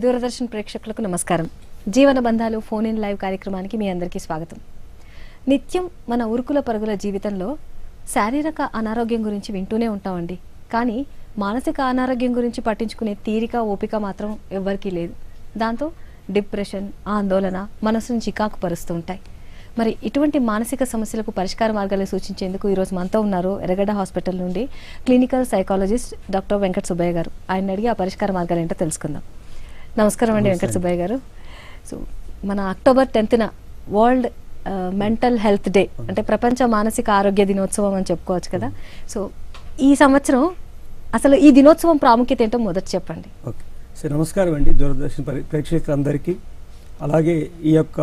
దూరదర్శన్ ప్రేక్షకులకు నమస్కారం జీవన బంధాలు ఫోన్ ఇన్ లైవ్ కార్యక్రమానికి మీ అందరికీ స్వాగతం నిత్యం మన ఉరుకుల పరుగుల జీవితంలో శారీరక అనారోగ్యం గురించి వింటూనే ఉంటామండి కానీ మానసిక అనారోగ్యం గురించి పట్టించుకునే తీరిక ఓపిక మాత్రం ఎవ్వరికీ లేదు దాంతో డిప్రెషన్ ఆందోళన మనసును చికాకు పరుస్తూ ఉంటాయి మరి ఇటువంటి మానసిక సమస్యలకు పరిష్కార మార్గాలు సూచించేందుకు ఈరోజు మనతో ఉన్నారు ఎర్రగడ్డ హాస్పిటల్ నుండి clinical psychologist doctor Venkata Subbaiah గారు ఆయన అడిగి ఆ పరిష్కార మార్గాలు ఏంటో తెలుసుకుందాం నమస్కారం అండి వెంకట సుబ్బయ్య గారు సో మన అక్టోబర్ టెన్త్న వరల్డ్ మెంటల్ హెల్త్ డే అంటే ప్రపంచ మానసిక ఆరోగ్య దినోత్సవం అని చెప్పుకోవచ్చు కదా సో ఈ సంవత్సరం అసలు ఈ దినోత్సవం ప్రాముఖ్యత ఏంటో మొదట చెప్పండి ఓకే సో నమస్కారం అండి దూరదర్శన్ పరి- ప్రేక్షకులందరికీ అలాగే ఈ యొక్క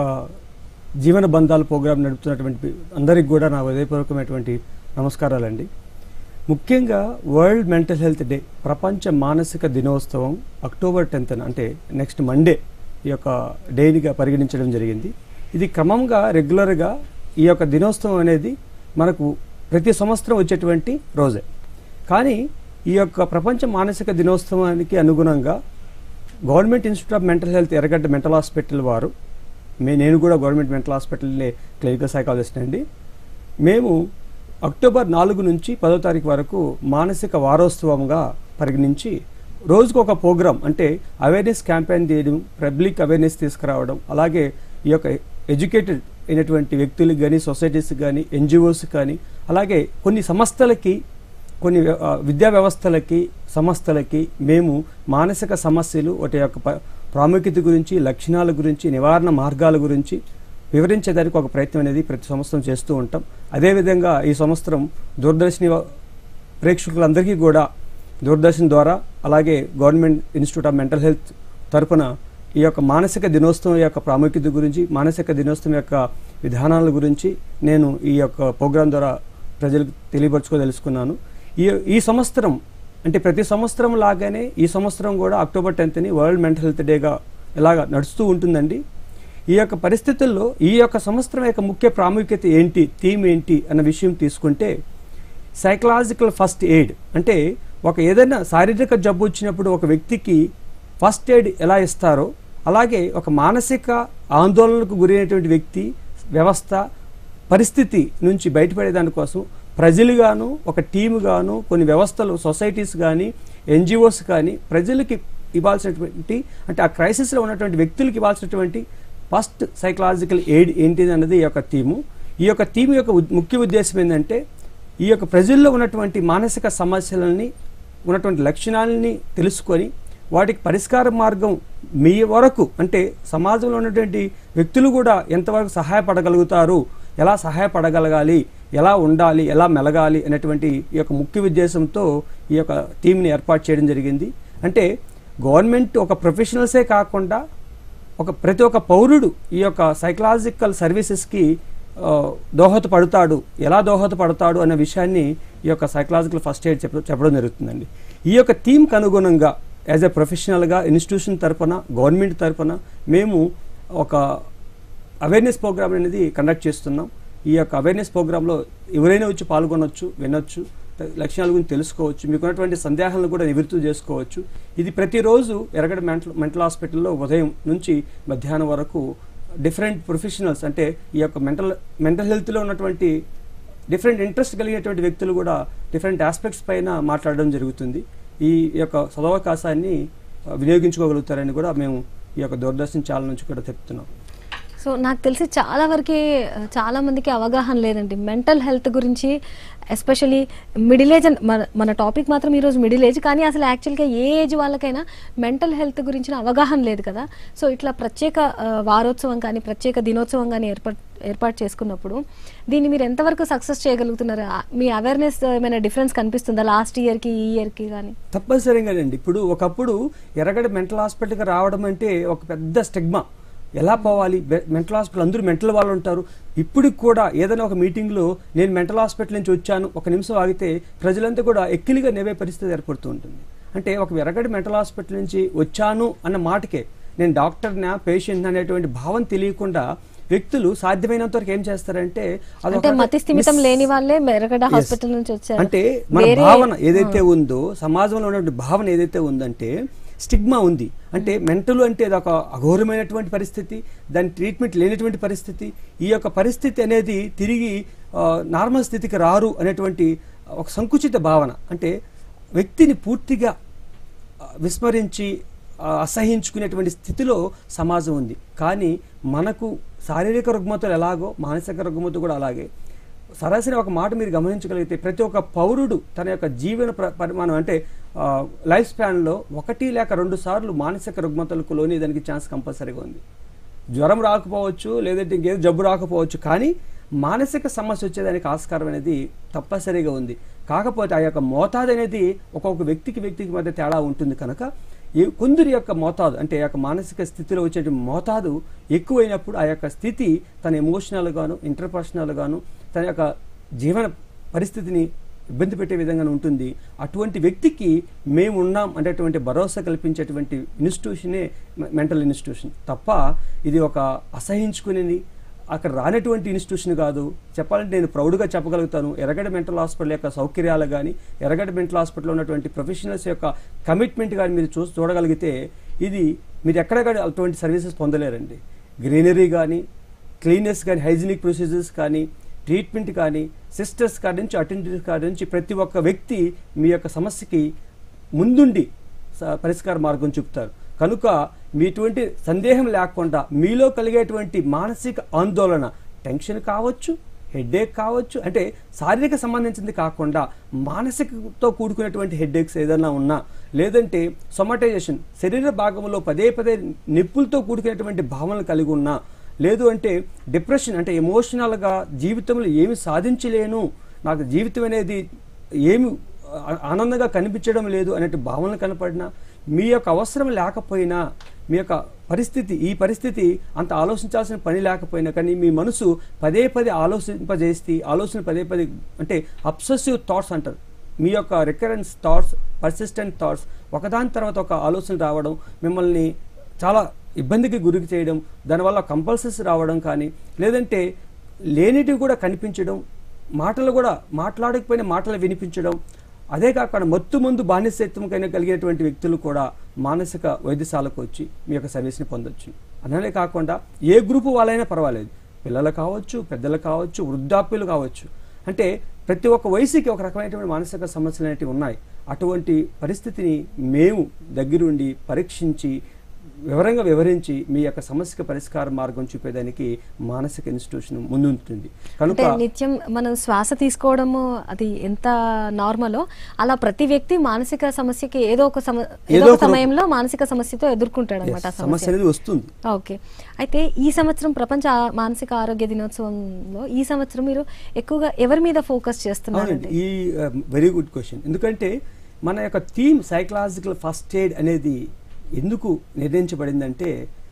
జీవన బంధాల ప్రోగ్రాం నడుపుతున్నటువంటి అందరికి కూడా నా హృదయపూర్వకమైనటువంటి నమస్కారాలండి ముఖ్యంగా వరల్డ్ మెంటల్ హెల్త్ డే ప్రపంచ మానసిక దినోత్సవం అక్టోబర్ టెన్త్ అంటే నెక్స్ట్ మండే ఈ యొక్క డేనిగా పరిగణించడం జరిగింది ఇది క్రమంగా రెగ్యులర్గా ఈ యొక్క దినోత్సవం అనేది మనకు ప్రతి సంవత్సరం వచ్చేటువంటి రోజే కానీ ఈ యొక్క ప్రపంచ మానసిక దినోత్సవానికి అనుగుణంగా government institute of mental health Erragadda mental hospital వారు మే నేను కూడా గవర్నమెంట్ మెంటల్ హాస్పిటల్లే క్లినికల్ సైకాలజిస్ట్ అండి మేము అక్టోబర్ నాలుగు నుంచి పదో తారీఖు వరకు మానసిక వారోత్సవంగా పరిగణించి రోజుకు ఒక ప్రోగ్రాం అంటే అవేర్నెస్ క్యాంపెయిన్ చేయడం పబ్లిక్ అవేర్నెస్ తీసుకురావడం అలాగే ఈ యొక్క ఎడ్యుకేటెడ్ అయినటువంటి వ్యక్తులకు కానీ సొసైటీస్కి కానీ ఎన్జిఓస్ కానీ అలాగే కొన్ని సంస్థలకి కొన్ని వ్య- ఆ, విద్యా వ్యవస్థలకి సంస్థలకి మేము మానసిక సమస్యలు వాటి యొక్క ప- ప్రాముఖ్యత గురించి లక్షణాల గురించి నివారణ మార్గాల గురించి వివరించేదానికి ఒక ప్రయత్నం అనేది ప్రతి సంవత్సరం చేస్తూ ఉంటాం అదేవిధంగా ఈ సంవత్సరం దూరదర్శని వ- ప్రేక్షకులందరికీ కూడా దూరదర్శన్ ద్వారా అలాగే government institute of mental health తరపున ఈ యొక్క మానసిక దినోత్సవం యొక్క ప్రాముఖ్యత గురించి మానసిక దినోత్సవం యొక్క విధానాల గురించి నేను ఈ యొక్క ప్రోగ్రాం ద్వారా ప్రజలకు తెలియపరచుకోదలుచుకున్నాను ఈ ఈ సంవత్సరం అంటే ప్రతి సంవత్సరం లాగానే ఈ సంవత్సరం కూడా అక్టోబర్ టెన్త్ని వరల్డ్ మెంటల్ హెల్త్ డేగా ఇలాగ నడుస్తూ ఉంటుందండి ఈ యొక్క పరిస్థితుల్లో ఈ యొక్క సంవత్సరం యొక్క ముఖ్య ప్రాముఖ్యత ఏంటి థీమ్ ఏంటి అన్న విషయం తీసుకుంటే సైకలాజికల్ ఫస్ట్ ఎయిడ్ అంటే ఒక ఏదైనా శారీరక జబ్బు వచ్చినప్పుడు ఒక వ్యక్తికి ఫస్ట్ ఎయిడ్ ఎలా ఇస్తారో అలాగే ఒక మానసిక ఆందోళనకు గురైనటువంటి వ్యక్తి వ్యవస్థ పరిస్థితి నుంచి బయటపడే దానికోసం ప్రజలుగాను ఒక టీమ్ గాను కొన్ని వ్యవస్థలు సొసైటీస్ కానీ ఎన్జిఓస్ కానీ ప్రజలకి ఇవ్వాల్సినటువంటి అంటే ఆ క్రైసిస్లో ఉన్నటువంటి వ్యక్తులకు ఇవ్వాల్సినటువంటి ఫస్ట్ సైకలాజికల్ ఎయిడ్ ఏంటిది అన్నది ఈ యొక్క థీము ఈ యొక్క థీమ్ యొక్క ఉద్- ముఖ్య ఉద్దేశం ఏంటంటే ఈ యొక్క ప్రజల్లో ఉన్నటువంటి మానసిక సమస్యలని ఉన్నటువంటి లక్షణాలని తెలుసుకొని వాటికి పరిష్కార మార్గం మీ వరకు అంటే సమాజంలో ఉన్నటువంటి వ్యక్తులు కూడా ఎంతవరకు సహాయపడగలుగుతారు ఎలా సహాయపడగలగాలి ఎలా ఉండాలి ఎలా మెలగాలి అనేటువంటి ఈ యొక్క ముఖ్య ఉద్దేశంతో ఈ యొక్క టీంని ఏర్పాటు చేయడం జరిగింది అంటే గవర్నమెంట్ ఒక ప్రొఫెషనల్సే కాకుండా ఒక ప్రతి ఒక్క పౌరుడు ఈ యొక్క సైకలాజికల్ సర్వీసెస్కి ఆ, దోహదపడతాడు ఎలా దోహదపడతాడు అనే విషయాన్ని ఈ యొక్క సైకలాజికల్ ఫస్ట్ ఎయిడ్ చెప్ప చెప్పడం జరుగుతుందండి ఈ యొక్క థీమ్కి అనుగుణంగా యాజ్ ఎ ప్రొఫెషనల్గా ఇన్స్టిట్యూషన్ తరపున గవర్నమెంట్ తరపున మేము ఒక అవేర్నెస్ ప్రోగ్రామ్ అనేది కండక్ట్ చేస్తున్నాం ఈ యొక్క అవేర్నెస్ ప్రోగ్రాంలో ఎవరైనా వచ్చి పాల్గొనొచ్చు వినొచ్చు త- లక్షణాల గురించి తెలుసుకోవచ్చు మీకున్నటువంటి సందేహాలను కూడా నివృత్తి చేసుకోవచ్చు ఇది ప్రతిరోజు ఎరగడ మెంటల్ మెంటల్ హాస్పిటల్లో ఉదయం నుంచి మధ్యాహ్నం వరకు డిఫరెంట్ ప్రొఫెషనల్స్ అంటే ఈ యొక్క మెంటల్ మెంటల్ హెల్త్లో ఉన్నటువంటి డిఫరెంట్ ఇంట్రెస్ట్ కలిగినటువంటి వ్యక్తులు కూడా డిఫరెంట్ ఆస్పెక్ట్స్ పైన మాట్లాడడం జరుగుతుంది ఈ యొక్క సదవకాశాన్ని ఆ, వినియోగించుకోగలుగుతారని కూడా మేము ఈ యొక్క దూరదర్శన్ ఛానల్ నుంచి కూడా చెప్తున్నాం సో నాకు తెలిసి చాలా వరకు చాలా మందికి అవగాహన లేదండి మెంటల్ హెల్త్ గురించి ఎస్పెషలీ మిడిల్ ఏజ్ మన మన టాపిక్ మాత్రం ఈరోజు మిడిల్ ఏజ్ కానీ అసలు యాక్చువల్గా ఏ ఏజ్ వాళ్ళకైనా మెంటల్ హెల్త్ గురించిన అవగాహన లేదు కదా సో ఇట్లా ప్రత్యేక ఆ, వారోత్సవం కానీ ప్రత్యేక దినోత్సవం కానీ ఏర్పాటు ఏర్పాటు చేసుకున్నప్పుడు దీన్ని మీరు ఎంతవరకు సక్సెస్ చేయగలుగుతున్నారు ఆ, మీ అవేర్నెస్ ఏమైనా డిఫరెన్స్ కనిపిస్తుందా లాస్ట్ ఇయర్కి ఈ ఇయర్కి కానీ తప్పనిసరిగానండి ఇప్పుడు ఒకప్పుడు ఎర్రగడ్డ మెంటల్ హాస్పిటల్కి రావడం అంటే ఒక పెద్ద స్టిగ్మా ఎలా పోవాలి బె- మెంటల్ హాస్పిటల్ అందరూ మెంటల్ వాళ్ళు ఉంటారు ఇప్పటికి కూడా ఏదైనా ఒక మీటింగ్లో నేను మెంటల్ హాస్పిటల్ నుంచి వచ్చాను ఒక నిమిషం ఆగితే ప్రజలంతా కూడా ఎక్కిలిగా నేవే పరిస్థితి ఏర్పడుతూ ఉంటుంది అంటే ఒక ఎర్రగడ్డ మెంటల్ హాస్పిటల్ నుంచి వచ్చాను అన్న మాటకే నేను డాక్టర్నా పేషెంట్ అనేటువంటి భావం తెలియకుండా వ్యక్తులు సాధ్యమైనంత వరకు ఏం చేస్తారంటే అదొక అంటే మతి స్థిమితం మిస్- లేని వాళ్ళే మెరగడ Yes. హాస్పిటల్ నుంచి వచ్చారు అంటే మన వేరే- భావన ఏదైతే ఉందో సమాజంలో ఉన్నటువంటి భావన ఏదైతే ఉందంటే స్టిగ్మా ఉంది అంటే మెంటల్ అంటే అది ఒక అఘోరమైనటువంటి పరిస్థితి దాని ట్రీట్మెంట్ లేనటువంటి పరిస్థితి ఈ యొక్క పరిస్థితి అనేది తిరిగి ఆ, నార్మల్ స్థితికి రారు అనేటువంటి ఒక సంకుచిత భావన అంటే వ్యక్తిని పూర్తిగా ఆ, విస్మరించి ఆ, అసహించుకునేటువంటి స్థితిలో సమాజం ఉంది కానీ మనకు శారీరక రుగ్మతలు ఎలాగో మానసిక రుగ్మత కూడా అలాగే సరాసరి ఒక మాట మీరు గమనించగలిగితే ప్రతి ఒక్క పౌరుడు తన యొక్క జీవన ప్ర- పరిమాణం అంటే ఆ, లైఫ్ స్పాన్లో ఒకటి లేక రెండు సార్లు మానసిక రుగ్మతలకు లోని దానికి ఛాన్స్ కంపల్సరీగా ఉంది జ్వరం రాకపోవచ్చు లేదంటే ఇంకేదో జబ్బు రాకపోవచ్చు కానీ మానసిక సమస్య వచ్చేదానికి ఆస్కారం అనేది తప్పనిసరిగా ఉంది కాకపోతే ఆ యొక్క మోతాదు అనేది ఒక్కొక్క వ్యక్తికి వ్యక్తికి మధ్య తేడా ఉంటుంది కనుక ఈ కొందరి యొక్క మోతాదు అంటే ఆ యొక్క మానసిక స్థితిలో వచ్చే మోతాదు ఎక్కువైనప్పుడు ఆ యొక్క స్థితి తన ఎమోషనల్ గాను ఇంటర్పర్సనల్ గాను తన యొక్క జీవన పరిస్థితిని ఇబ్బంది పెట్టే విధంగా ఉంటుంది అటువంటి వ్యక్తికి మేము ఉన్నాం అనేటువంటి భరోసా కల్పించేటువంటి ఇన్స్టిట్యూషనే మెంటల్ ఇన్స్టిట్యూషన్ తప్ప ఇది ఒక అసహించుకునేది అక్కడ రానటువంటి ఇన్స్టిట్యూషన్ కాదు చెప్పాలంటే నేను ప్రౌడ్గా చెప్పగలుగుతాను ఎర్రగడ్డ మెంటల్ హాస్పిటల్ యొక్క సౌకర్యాలు కానీ ఎర్రగడ్డ మెంటల్ హాస్పిటల్లో ఉన్నటువంటి ప్రొఫెషనల్స్ యొక్క కమిట్మెంట్ కానీ మీరు చూ చూడగలిగితే ఇది మీరు ఎక్కడ కానీ అటువంటి సర్వీసెస్ పొందలేరండి గ్రీనరీ కానీ క్లీనెస్ కానీ హైజీనిక్ ప్రొసీజర్స్ కానీ ట్రీట్మెంట్ కానీ సిస్టర్స్ కాడి నుంచి అటెండర్స్ కాడి నుంచి ప్రతి ఒక్క వ్యక్తి మీ యొక్క సమస్యకి ముందుండి స- పరిష్కార మార్గం చూపుతారు కనుక మీ ఇటువంటి సందేహం లేకుండా మీలో కలిగేటువంటి మానసిక ఆందోళన టెన్షన్ కావచ్చు హెడ్ఏక్ కావచ్చు అంటే శారీరక సంబంధించింది కాకుండా మానసికతో కూడుకున్నటువంటి హెడ్ఏక్స్ ఏదైనా ఉన్నా లేదంటే సొమటైజేషన్ శరీర భాగంలో పదే పదే నొప్పులతో కూడుకున్నటువంటి భావనలు కలిగి ఉన్నా లేదు అంటే డిప్రెషన్ అంటే ఎమోషనల్గా జీవితంలో ఏమి సాధించలేను నాకు జీవితం అనేది ఏమి ఆ- ఆనందంగా కనిపించడం లేదు అనే భావనలు కనపడినా మీ యొక్క అవసరం లేకపోయినా మీ యొక్క పరిస్థితి ఈ పరిస్థితి అంత ఆలోచించాల్సిన పని లేకపోయినా కానీ మీ మనసు పదే పదే ఆలోచింపజేస్తే ఆలోచన పదే పదే అంటే అబ్సెసివ్ థాట్స్ అంటారు మీ యొక్క రికరెన్స్ థాట్స్ పర్సిస్టెంట్ థాట్స్ ఒకదాని తర్వాత ఒక ఆలోచన రావడం మిమ్మల్ని చాలా ఇబ్బందికి గురి చేయడం దానివల్ల కంపల్సరీస్ రావడం కానీ లేదంటే లేనిటివి కూడా కనిపించడం మాటలు కూడా మాట్లాడకపోయిన మాటలు వినిపించడం అదే కాకుండా మత్తు ముందు బానిసత్వం కైనా కలిగినటువంటి వ్యక్తులు కూడా మానసిక వైద్యశాలకు వచ్చి మీ యొక్క సర్వీస్ని పొందొచ్చు అలానే కాకుండా ఏ గ్రూపు వాళ్ళైనా పర్వాలేదు పిల్లలు కావచ్చు పెద్దలు కావచ్చు వృద్ధాప్యులు కావచ్చు అంటే ప్రతి ఒక్క వయసుకి ఒక రకమైనటువంటి మానసిక సమస్యలు అనేవి ఉన్నాయి అటువంటి పరిస్థితిని మేము దగ్గరుండి పరీక్షించి వివరంగా వివరించి మీ యొక్క సమస్యకు పరిష్కార మార్గం చూపేదానికి మానసిక ఇన్స్టిట్యూషన్ ముందుంటుంది కనుక అంటే నిత్యం మనం శ్వాస తీసుకోవడము అది ఎంత నార్మలో అలా ప్రతి వ్యక్తి మానసిక సమస్యకి ఏదో ఒక సమ ఏదో ఏదో ఒక ఒక సమయంలో మానసిక సమస్యతో ఎదుర్కొంటాడు అనమాట yes, సమస్య అనేది వస్తుంది ఓకే అయితే ఈ సంవత్సరం ప్రపంచ ఆ- మానసిక ఆరోగ్య దినోత్సవంలో ఈ సంవత్సరం మీరు ఎక్కువగా ఎవరి మీద ఫోకస్ అవునండి చేస్తున్నారండి ఈ వెరీ గుడ్ క్వశ్చన్ ఎందుకంటే మన యొక్క థీమ్ సైకలాజికల్ ఫస్ట్ ఎయిడ్ అనేది ఎందుకు నిర్ణయించబడిందంటే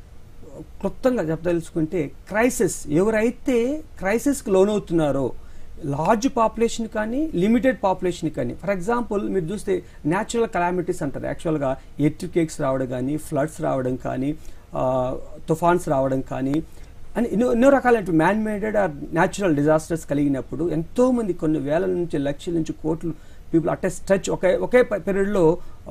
క్లుప్తంగా చెప్పదలుచుకుంటే క్రైసిస్ ఎవరైతే క్రైసిస్కి లోనవుతున్నారో లార్జ్ పాపులేషన్ కానీ లిమిటెడ్ పాపులేషన్ కానీ ఫర్ ఎగ్జాంపుల్ మీరు చూస్తే న్యాచురల్ కలామిటీస్ అంటారు యాక్చువల్గా ఎర్త్కేక్స్ రావడం కానీ ఫ్లడ్స్ రావడం కానీ ఆ, తుఫాన్స్ రావడం కానీ అని ఎన్నో ఎన్నో రకాలైన man maded or natural disasters కలిగినప్పుడు ఎంతో మంది కొన్ని వేల నుంచి లక్షల నుంచి కోట్లు పీపుల్ అట్ స్ట్రెచ్ ఒకే ఒకే పీరియడ్లో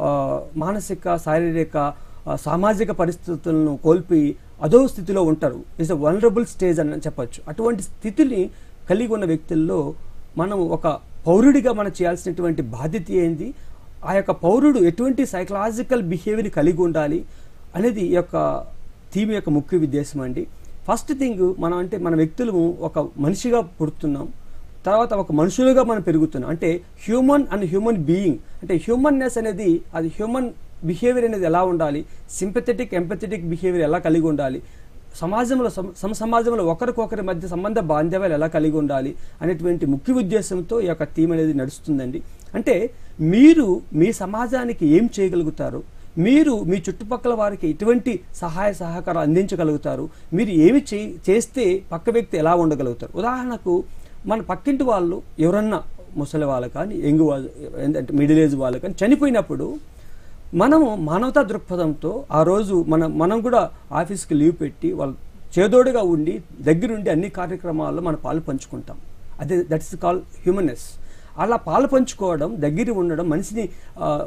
మానసిక శారీరక ఆ, సామాజిక పరిస్థితులను కోల్పోయి అదో స్థితిలో ఉంటారు ఇట్స్ అ వనరబుల్ స్టేజ్ అని చెప్పొచ్చు అటువంటి స్థితిని కలిగి ఉన్న వ్యక్తుల్లో మనం ఒక పౌరుడిగా మనం చేయాల్సినటువంటి బాధ్యత ఏంది ఆ యొక్క పౌరుడు ఎటువంటి సైకలాజికల్ బిహేవియర్ కలిగి ఉండాలి అనేది ఈ యొక్క థీమ్ యొక్క ముఖ్య ఉద్దేశం అండి ఫస్ట్ థింగ్ మనం అంటే మన వ్యక్తులు ఒక మనిషిగా పుడుతున్నాం తర్వాత ఒక మనుషులుగా మనం పెరుగుతున్నాం అంటే హ్యూమన్ అండ్ హ్యూమన్ బీయింగ్ అంటే హ్యూమన్నెస్ అనేది అది హ్యూమన్ బిహేవియర్ అనేది ఎలా ఉండాలి సింపథెటిక్ ఎంపథెటిక్ బిహేవియర్ ఎలా కలిగి ఉండాలి సమాజంలో సమ సమ సమాజంలో ఒకరికొకరి మధ్య సంబంధ బాంధవ్యాలు ఎలా కలిగి ఉండాలి అనేటువంటి ముఖ్య ఉద్దేశంతో ఈ యొక్క థీమ్ అనేది నడుస్తుందండి అంటే మీరు మీ సమాజానికి ఏం చేయగలుగుతారు మీరు మీ చుట్టుపక్కల వారికి ఎటువంటి సహాయ సహకారం అందించగలుగుతారు మీరు ఏమి చే చేస్తే పక్క వ్యక్తి ఎలా ఉండగలుగుతారు ఉదాహరణకు మన పక్కింటి వాళ్ళు ఎవరన్నా ముసలి వాళ్ళు కానీ యంగ్ వాళ్ళు అంటే మిడిల్ ఏజ్ వాళ్ళు కానీ చనిపోయినప్పుడు మనము మానవతా దృక్పథంతో ఆ రోజు మనం మనం కూడా ఆఫీస్కి లీవ్ పెట్టి వాళ్ళు చేదోడుగా ఉండి దగ్గరుండి అన్ని కార్యక్రమాల్లో మనం పాలు పంచుకుంటాం అదే దట్స్ కాల్ హ్యూమన్నెస్ అలా పాలు పంచుకోవడం దగ్గర ఉండడం మనిషిని ఆ,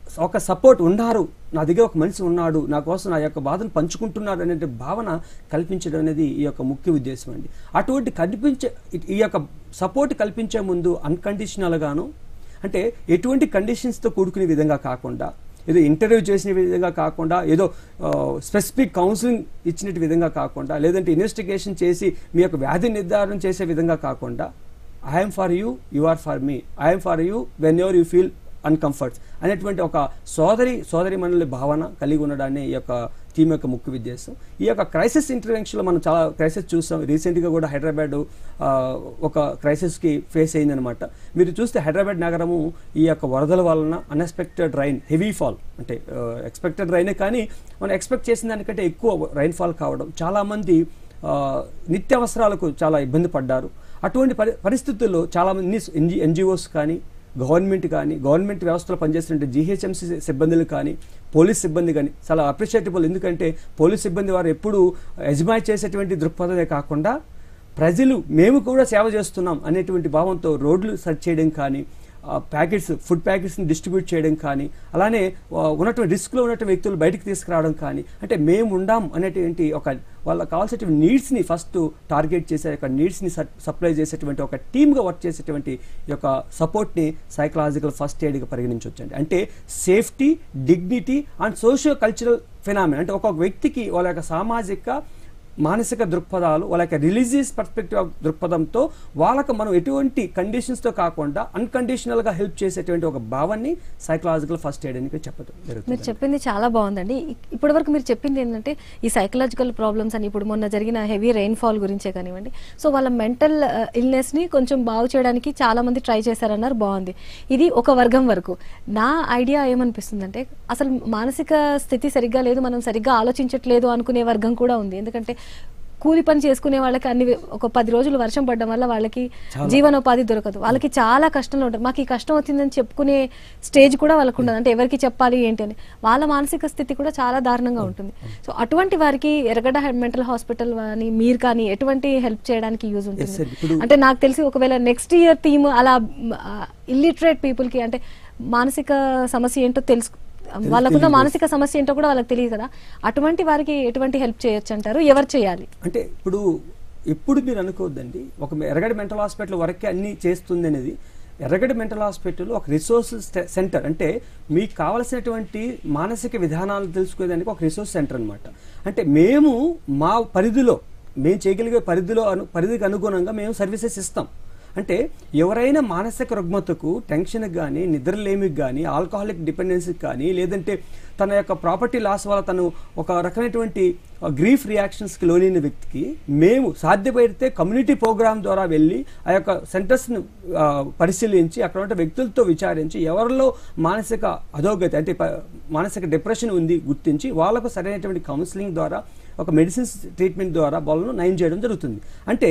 ఒక సపోర్ట్ ఉన్నారు నా దగ్గర ఒక మనిషి ఉన్నాడు నా కోసం నా యొక్క బాధను పంచుకుంటున్నాడు అనే భావన కల్పించడం అనేది ఈ యొక్క ముఖ్య ఉద్దేశం అండి అటువంటి కల్పించే ఈ యొక్క సపోర్ట్ కల్పించే ముందు అన్కండిషనల్గాను అంటే ఎటువంటి కండిషన్స్తో కూడుకునే విధంగా కాకుండా ఏదో ఇంటర్వ్యూ చేసిన విధంగా కాకుండా ఏదో స్పెసిఫిక్ కౌన్సిలింగ్ ఇచ్చిన విధంగా కాకుండా లేదంటే ఇన్వెస్టిగేషన్ చేసి మీ యొక్క వ్యాధి నిర్ధారణ చేసే విధంగా కాకుండా I'm for you you are for me I'm for you whenever you feel uncomforts అనేటువంటి ఒక సోదరి సోదరి మండలి భావన కలిగి ఉండడాన్ని ఈ యొక్క టీం యొక్క ముఖ్య ఉద్దేశం ఈ యొక్క క్రైసిస్ ఇంటర్వెన్షన్లో మనం చాలా క్రైసిస్ చూసాం రీసెంట్గా కూడా హైదరాబాద్ ఆ, ఒక క్రైసిస్కి ఫేస్ అయిందనమాట మీరు చూస్తే హైదరాబాద్ నగరము ఈ యొక్క వరదల వలన అన్ఎక్స్పెక్టెడ్ రైన్ హెవీ ఫాల్ అంటే ఎక్స్పెక్టెడ్ రైనే కానీ మనం ఎక్స్పెక్ట్ చేసిన దానికంటే ఎక్కువ రైన్ ఫాల్ కావడం చాలామంది ఆ, నిత్యావసరాలకు చాలా ఇబ్బంది పడ్డారు అటువంటి పరి పరిస్థితుల్లో చాలామంది ఎన్జి ఎన్జిఓస్ కానీ గవర్నమెంట్ కానీ గవర్నమెంట్ వ్యవస్థలో పనిచేస్తున్న జిహెచ్ఎంసీ సిబ్బందులు కానీ పోలీస్ సిబ్బంది కానీ చాలా అప్రిషియేటబుల్ ఎందుకంటే పోలీస్ సిబ్బంది వారు ఎప్పుడు యజమాయి చేసేటువంటి దృక్పథమే కాకుండా ప్రజలు మేము కూడా సేవ చేస్తున్నాం అనేటువంటి భావంతో రోడ్లు సర్చ్ చేయడం కానీ ప్యాకెట్స్ ఫుడ్ ప్యాకెట్స్ని డిస్ట్రిబ్యూట్ చేయడం కానీ అలానే ఆ, ఉన్నటువంటి రిస్క్లో ఉన్నటువంటి వ్యక్తులు బయటికి తీసుకురావడం కానీ అంటే మేము ఉండాం అనేటువంటి ఒక వాళ్ళకి కావాల్సినటువంటి నీడ్స్ని ఫస్ట్ టార్గెట్ చేసే యొక్క నీడ్స్ని సప్లై చేసేటువంటి ఒక టీమ్గా వర్క్ చేసేటువంటి ఈ యొక్క సపోర్ట్ని సైకలాజికల్ ఫస్ట్ ఎయిడ్గా పరిగణించవచ్చండి అంటే safety dignity and socio cultural phenomenon అంటే ఒక్కొక్క వ్యక్తికి వాళ్ళ యొక్క సామాజిక మానసిక దృక్పథాలు వాళ్ళ యొక్క రిలీజియస్ పర్స్పెక్టివ్ ఆఫ్ దృక్పథంతో వాళ్ళకు మనం ఎటువంటి కండిషన్స్తో కాకుండా అన్కండిషనల్గా హెల్ప్ చేసేటువంటి ఒక భావాన్ని సైకలాజికల్ ఫస్ట్ ఎయిడ్ అని చెప్పడం మీరు జరుగుతుంది చెప్పింది చాలా బాగుందండి ఇ- ఇప్పటివరకు మీరు చెప్పింది ఏంటంటే ఈ సైకలాజికల్ ప్రాబ్లమ్స్ అని ఇప్పుడు మొన్న జరిగిన హెవీ రెయిన్ ఫాల్ గురించే కానివ్వండి సో వాళ్ళ మెంటల్ ఇల్నెస్ ని కొంచెం బాగు చేయడానికి చాలా మంది ట్రై చేశారన్నారు బాగుంది ఇది ఒక వర్గం వరకు నా ఐడియా ఏమనిపిస్తుందంటే అసలు మానసిక స్థితి సరిగ్గా లేదు మనం సరిగ్గా ఆలోచించట్లేదు అనుకునే వర్గం కూడా ఉంది ఎందుకంటే కూలి పని చేసుకునే వాళ్ళకి అన్ని ఒక పది రోజులు వర్షం పడడం వల్ల వాళ్ళకి చాలా. జీవనోపాధి దొరకదు వాళ్ళకి చాలా కష్టంలో ఉంటారు మాకు ఈ కష్టం వచ్చిందని చెప్పుకునే స్టేజ్ కూడా వాళ్ళకు ఉండదు అంటే ఎవరికి చెప్పాలి ఏంటి అని వాళ్ళ మానసిక స్థితి కూడా చాలా దారుణంగా ఉంటుంది సో అటువంటి వారికి ఎరగడ మెంటల్ హాస్పిటల్ అని మీరు కానీ ఎటువంటి హెల్ప్ చేయడానికి యూజ్ Yes, ఉంటుంది sir. ఇప్పుడు- అంటే నాకు తెలిసి ఒకవేళ నెక్స్ట్ ఇయర్ థీమ్ అలా ఇల్లిటరేట్ పీపుల్ కి అంటే మానసిక సమస్య ఏంటో తెలుసు వాళ్ళకున్న తెలియదు. మానసిక సమస్య ఏంటో కూడా వాళ్ళకి తెలియదు కదా అటువంటి వారికి ఎటువంటి హెల్ప్ చేయొచ్చు అంటారు ఎవరు చేయాలి అంటే ఇప్పుడు ఎప్పుడు మీరు అనుకోవద్దండి ఒక ఎర్రగడ్డ మెంటల్ హాస్పిటల్ వరకే అన్ని చేస్తుంది అనేది ఎర్రగడ్డ మెంటల్ హాస్పిటల్ ఒక రిసోర్స్ సెంటర్ అంటే మీకు కావలసినటువంటి మానసిక విధానాలు తెలుసుకునేదానికి ఒక రిసోర్స్ సెంటర్ అన్నమాట అంటే మేము మా పరిధిలో మేము చేయగలిగే పరిధిలో అను పరిధికి అనుగుణంగా మేము సర్వీసెస్ ఇస్తాం అంటే ఎవరైనా మానసిక రుగ్మతకు టెన్షన్కి కానీ నిద్రలేమికి కానీ ఆల్కహాలిక్ డిపెండెన్సీకి కానీ లేదంటే తన యొక్క ప్రాపర్టీ లాస్ వల్ల తను ఒక రకమైనటువంటి గ్రీఫ్ రియాక్షన్స్కి లోనైన వ్యక్తికి మేము సాధ్యపడితే కమ్యూనిటీ ప్రోగ్రామ్ ద్వారా వెళ్ళి ఆ యొక్క సెంటర్స్ని పరిశీలించి అక్కడ ఉన్న వ్యక్తులతో విచారించి ఎవరిలో మానసిక అధోగతి అంటే ప- మానసిక డిప్రెషన్ ఉంది గుర్తించి వాళ్ళకు సరైనటువంటి కౌన్సిలింగ్ ద్వారా ఒక మెడిసిన్స్ ట్రీట్మెంట్ ద్వారా వాళ్ళను నయం చేయడం జరుగుతుంది అంటే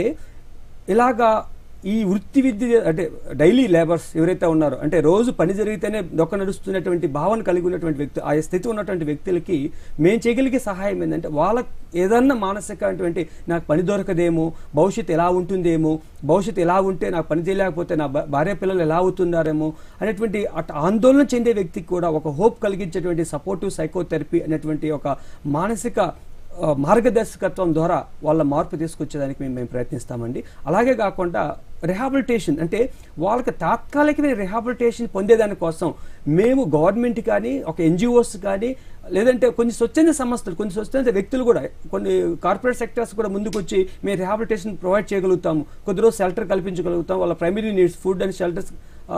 ఇలాగా ఈ వృత్తి విద్య అంటే డైలీ లేబర్స్ ఎవరైతే ఉన్నారో అంటే రోజు పని జరిగితేనే దొక్క నడుస్తున్నటువంటి భావన కలిగి ఉన్నటువంటి వ్యక్తి ఆ స్థితి ఉన్నటువంటి వ్యక్తులకి మేము చేయగలిగే సహాయం ఏంటంటే వాళ్ళకి ఏదన్నా మానసికటువంటి నాకు పని దొరకదేమో భవిష్యత్తు ఎలా ఉంటుందేమో భవిష్యత్తు ఎలా ఉంటే నాకు పని చేయలేకపోతే నా భా- భార్య పిల్లలు ఎలా అవుతున్నారేమో అనేటువంటి అట్ ఆందోళన చెందే వ్యక్తికి కూడా ఒక హోప్ కలిగించేటువంటి సపోర్టివ్ సైకోథెరపీ అనేటువంటి ఒక మానసిక ఆ, మార్గదర్శకత్వం ద్వారా వాళ్ళ మార్పు తీసుకొచ్చేదానికి మేము మేము ప్రయత్నిస్తామండి అలాగే కాకుండా రిహాబిలిటేషన్ అంటే వాళ్ళకి తాత్కాలికమైన రిహాబిలిటేషన్ పొందేదాని కోసం మేము గవర్నమెంట్ కానీ ఒక ఎన్జిఓస్ కానీ లేదంటే కొన్ని స్వచ్ఛంద సంస్థలు కొన్ని స్వచ్ఛంద వ్యక్తులు కూడా కొన్ని కార్పొరేట్ సెక్టర్స్ కూడా ముందుకు వచ్చి మేము రిహాబిలిటేషన్ ప్రొవైడ్ చేయగలుగుతాము కొద్ది రోజు షెల్టర్ కల్పించగలుగుతాం వాళ్ళ primary needs food and shelters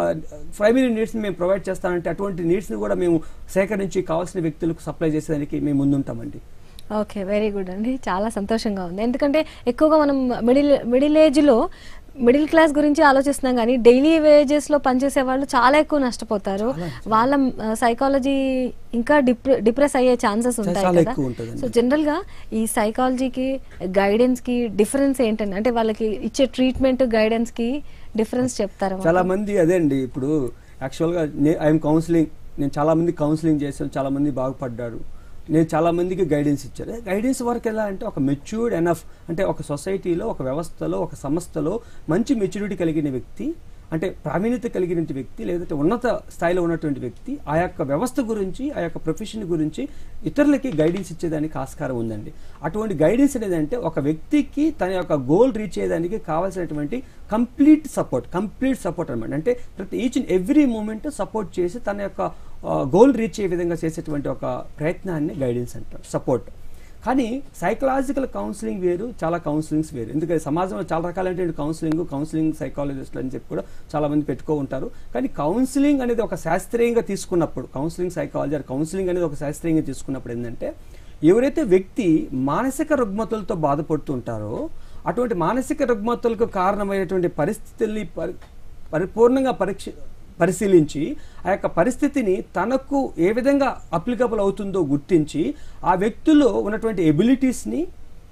primary నీడ్స్ని మేము ప్రొవైడ్ చేస్తామంటే అటువంటి నీడ్స్ని కూడా మేము సేకరించి కావాల్సిన వ్యక్తులకు సప్లై చేసేదానికి మేము ముందుంటామండి ఓకే వెరీ గుడ్ అండి చాలా సంతోషంగా ఉంది ఎందుకంటే ఎక్కువగా మనం మిడిల్ మిడిల్ ఏజ్లో మిడిల్ క్లాస్ గురించి ఆలోచిస్తున్నాం కానీ డైలీ వేజెస్లో పనిచేసే వాళ్ళు చాలా ఎక్కువ నష్టపోతారు వాళ్ళ సైకాలజీ ఇంకా డిప్రె డిప్రెస్ అయ్యే ఛాన్సెస్ ఉంటాయి చాలా కదా ఎక్కువ ఉంటుందండి. సో జనరల్గా ఈ సైకాలజీకి గైడెన్స్కి డిఫరెన్స్ ఏంటండి అంటే వాళ్ళకి ఇచ్చే ట్రీట్మెంట్ గైడెన్స్కి డిఫరెన్స్ చెప్తారా మాకు? చాలా మంది అదే అండి ఇప్పుడు యాక్చువల్గా ఐఎమ్ కౌన్సిలింగ్ నేను చాలా మంది కౌన్సిలింగ్ చేశాను చాలా మంది బాగుపడ్డారు నేను చాలా మందికి గైడెన్స్ ఇచ్చాను గైడెన్స్ వరకు ఎలా అంటే ఒక మెచ్యూర్డ్ ఎనఫ్ అంటే ఒక సొసైటీలో ఒక వ్యవస్థలో ఒక సంస్థలో మంచి మెచ్యూరిటీ కలిగిన వ్యక్తి అంటే ప్రావీణ్యత కలిగిన వ్యక్తి లేదంటే ఉన్నత స్థాయిలో ఉన్నటువంటి వ్యక్తి ఆ యొక్క వ్యవస్థ గురించి ఆ యొక్క ప్రొఫెషన్ గురించి ఇతరులకి గైడెన్స్ ఇచ్చేదానికి ఆస్కారం ఉందండి అటువంటి గైడెన్స్ అనేది అంటే ఒక వ్యక్తికి తన యొక్క గోల్ రీచ్ అయ్యేదానికి కావాల్సినటువంటి కంప్లీట్ సపోర్ట్ కంప్లీట్ సపోర్ట్ అనమాట అంటే ప్రతి each and every moment support చేసి తన యొక్క గోల్ రీచ్ అయ్యే విధంగా చేసేటువంటి ఒక ప్రయత్నాన్ని గైడెన్స్ అంటారు సపోర్ట్ కానీ సైకలాజికల్ కౌన్సిలింగ్ వేరు చాలా కౌన్సిలింగ్స్ వేరు ఎందుకంటే సమాజంలో చాలా రకాలైనటువంటి కౌన్సిలింగ్ కౌన్సిలింగ్ సైకాలజిస్టులు అని చెప్పి కూడా చాలా మంది పెట్టుకో ఉంటారు కానీ కౌన్సిలింగ్ అనేది ఒక శాస్త్రీయంగా తీసుకున్నప్పుడు కౌన్సిలింగ్ సైకాలజీ ఆర్ కౌన్సిలింగ్ అనేది ఒక శాస్త్రీయంగా తీసుకున్నప్పుడు ఏంటంటే ఎవరైతే వ్యక్తి మానసిక రుగ్మతలతో బాధపడుతుంటారో అటువంటి మానసిక రుగ్మతలకు కారణమైనటువంటి పరిస్థితుల్ని పరి పరిపూర్ణంగా పరీక్ష పరిశీలించి ఆ యొక్క పరిస్థితిని తనకు ఏ విధంగా అప్లికబుల్ అవుతుందో గుర్తించి ఆ వ్యక్తిలో ఉన్నటువంటి ఎబిలిటీస్ని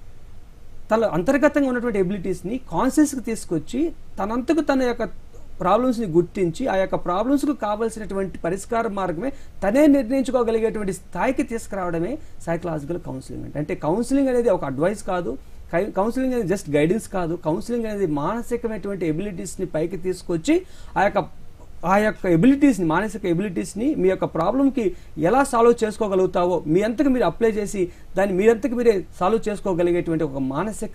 తన అంతర్గతంగా ఉన్నటువంటి ఎబిలిటీస్ని కాన్షియస్కి తీసుకొచ్చి తనంతకు తన యొక్క ప్రాబ్లమ్స్ని గుర్తించి ఆ యొక్క ప్రాబ్లమ్స్కు కావాల్సినటువంటి పరిష్కార మార్గమే తనే నిర్ణయించుకోగలిగేటువంటి స్థాయికి తీసుకురావడమే సైకలాజికల్ కౌన్సిలింగ్ అంటే అంటే కౌన్సిలింగ్ అనేది ఒక అడ్వైస్ కాదు కై- కౌన్సిలింగ్ అనేది జస్ట్ గైడెన్స్ కాదు కౌన్సిలింగ్ అనేది మానసికమైనటువంటి ఎబిలిటీస్ని పైకి తీసుకొచ్చి ఆ యొక్క ఆ యొక్క ఎబిలిటీస్ని మానసిక ఎబిలిటీస్ని మీ యొక్క ప్రాబ్లంకి ఎలా సాల్వ్ చేసుకోగలుగుతావో మీ అంతకు మీరు అప్లై చేసి దాన్ని మీరంతకు మీరే సాల్వ్ చేసుకోగలిగేటువంటి ఒక మానసిక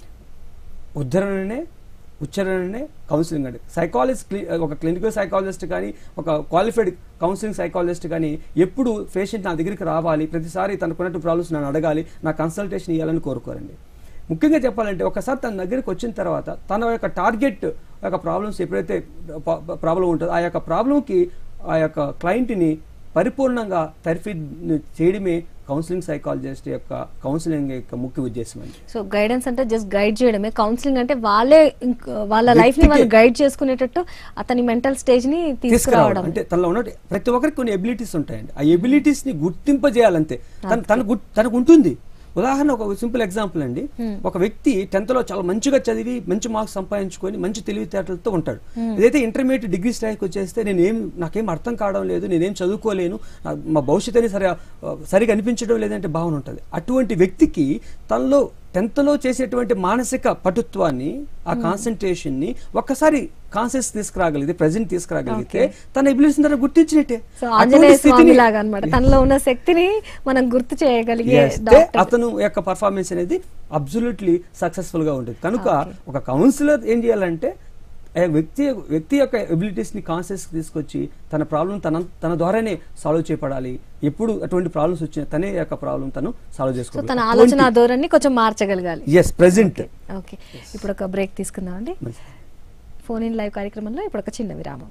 ఉద్ధరణనే ఉచ్చారణనే కౌన్సిలింగ్ అంటే సైకాలజిస్ట్ ఒక క్లినికల్ సైకాలజిస్ట్ కానీ ఒక క్వాలిఫైడ్ కౌన్సిలింగ్ సైకాలజిస్ట్ కానీ ఎప్పుడు పేషెంట్ నా దగ్గరికి రావాలి ప్రతిసారి తనకున్నట్టు ప్రాబ్లమ్స్ నన్ను అడగాలి నా కన్సల్టేషన్ ఇవ్వాలని కోరుకోరండి ముఖ్యంగా చెప్పాలంటే ఒకసారి తన దగ్గరికి వచ్చిన తర్వాత తన యొక్క టార్గెట్ యొక్క ప్రాబ్లమ్స్ ఎప్పుడైతే ప్రాబ్లం ఉంటుందో ఆ యొక్క ప్రాబ్లంకి ఆ యొక్క క్లయింట్ని పరిపూర్ణంగా తర్ఫీద్ చేయడమే కౌన్సిలింగ్ సైకాలజిస్ట్ యొక్క కౌన్సిలింగ్ యొక్క ముఖ్య ఉద్దేశం అండి సో గైడెన్స్ అంటే జస్ట్ గైడ్ చేయడమే కౌన్సిలింగ్ అంటే వాళ్ళే ఇంక- వాళ్ళ లైఫ్ ని వాళ్ళు వ్యక్తికి- గైడ్ చేసుకునేటట్టు అతని మెంటల్ స్టేజ్ ని తీసుకురావడం తీసుకురావడం అంటే తనలో ఉన్న ప్రతి ఒక్కరికి కొన్ని ఎబిలిటీస్ ఉంటాయండి ఆ ఎబిలిటీస్ ని గుర్తింపజేయాలంతే తన తన గుర్- తనకు ఉంటుంది ఉదాహరణ ఒక సింపుల్ ఎగ్జాంపుల్ అండి ఒక వ్యక్తి టెన్త్ లో చాలా మంచిగా చదివి మంచి మార్క్స్ సంపాదించుకొని మంచి తెలివితేటలతో ఉంటాడు ఏదైతే ఇంటర్మీడియట్ డిగ్రీ స్థాయికి వచ్చేస్తే నేనేం నాకేం అర్థం కావడం లేదు నేనేం చదువుకోలేను నా- మా భవిష్యత్ అనేది సరిగా సరిగా అనిపించడం లేదంటే భావన ఉంటుంది అటువంటి వ్యక్తికి తనలో టెన్త్ లో చేసేటువంటి మానసిక పటుత్వాన్ని ఆ కాన్సన్ట్రేషన్ ని ఒక్కసారి కాన్షియస్ తీసుకురాగలిగితే ప్రజెంట్ తీసుకురాగలిగితే తన ఎబిలిటీస్ తన గుర్తించినట్టే సో అటువంటి ఆంజనేయ స్వామి స్థితిని- లాగా అనమాట తనలో ఉన్న శక్తిని మనం గుర్తు చేయగలిగే చేస్తే డాక్టర్ అతను యొక్క పర్ఫార్మెన్స్ అనేది అబ్జల్యూట్లీ సక్సెస్ఫుల్ గా ఉంటుంది కనుక ఒక కౌన్సిలర్ ఏం చేయాలంటే ఆ వ్యక్తి వ్యక్తి యొక్క ఎబిలిటీస్ ని కాన్షియస్ తీసుకొచ్చి తన ప్రాబ్లం తన తన ద్వారానే సాల్వ్ చేయబడాలి ఎప్పుడు అటువంటి ప్రాబ్లమ్స్ వచ్చినా తనే యొక్క ప్రాబ్లం తను సాల్వ్ సో తన ఆలోచన చేసుకోవాలి ధోరణి కొంచెం మార్చగలగాలి ఎస్ ప్రెసెంట్ ఓకే ఇప్పుడు ఒక బ్రేక్ తీసుకుందామండి ఫోన్ ఇన్ లైవ్ కార్యక్రమంలో ఇప్పుడు ఒక చిన్న విరామం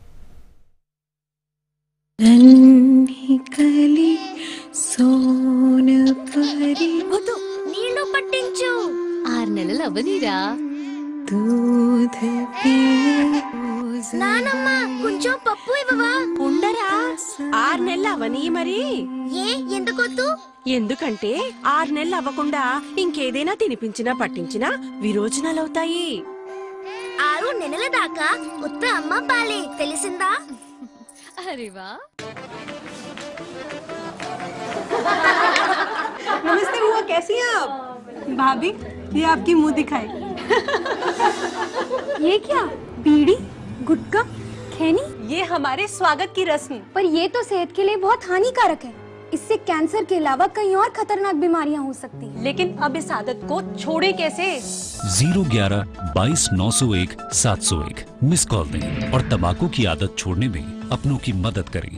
నన్ను కలి సోన పరి వద్దు నీళ్లు పట్టించు ఆరు నెలలు అవ్వనీరా दूध पिए నానమ్మ కొంచెం పప్పు ఇవ్వవా ఉండరా ఆరు నెలలు అవని మరి ఏ ఎందుకొద్దు ఎందుకంటే ఆరు నెలలు అవ్వకుండా ఇంకేదైనా తినిపించినా పట్టించినా విరోచనాలవుతాయి ఆరు నెలల దాకా ఉత్త అమ్మ పాలే తెలిసిందా అరేవా नमस्ते हुआ कैसी हैं आप भाभी ये आपकी मुंह दिखाई ये क्या बीड़ी गुटखा खैनी ये हमारे स्वागत की रस्म पर ये तो सेहत के लिए बहुत हानिकारक है इससे कैंसर के अलावा कई और खतरनाक बीमारियां हो सकती हैं लेकिन अब इस आदत को छोड़े कैसे जीरो ग्यारह बाईस नौ सौ एक सात सौ एक मिस कॉल दें और तंबाकू की आदत छोड़ने में अपनों की मदद करें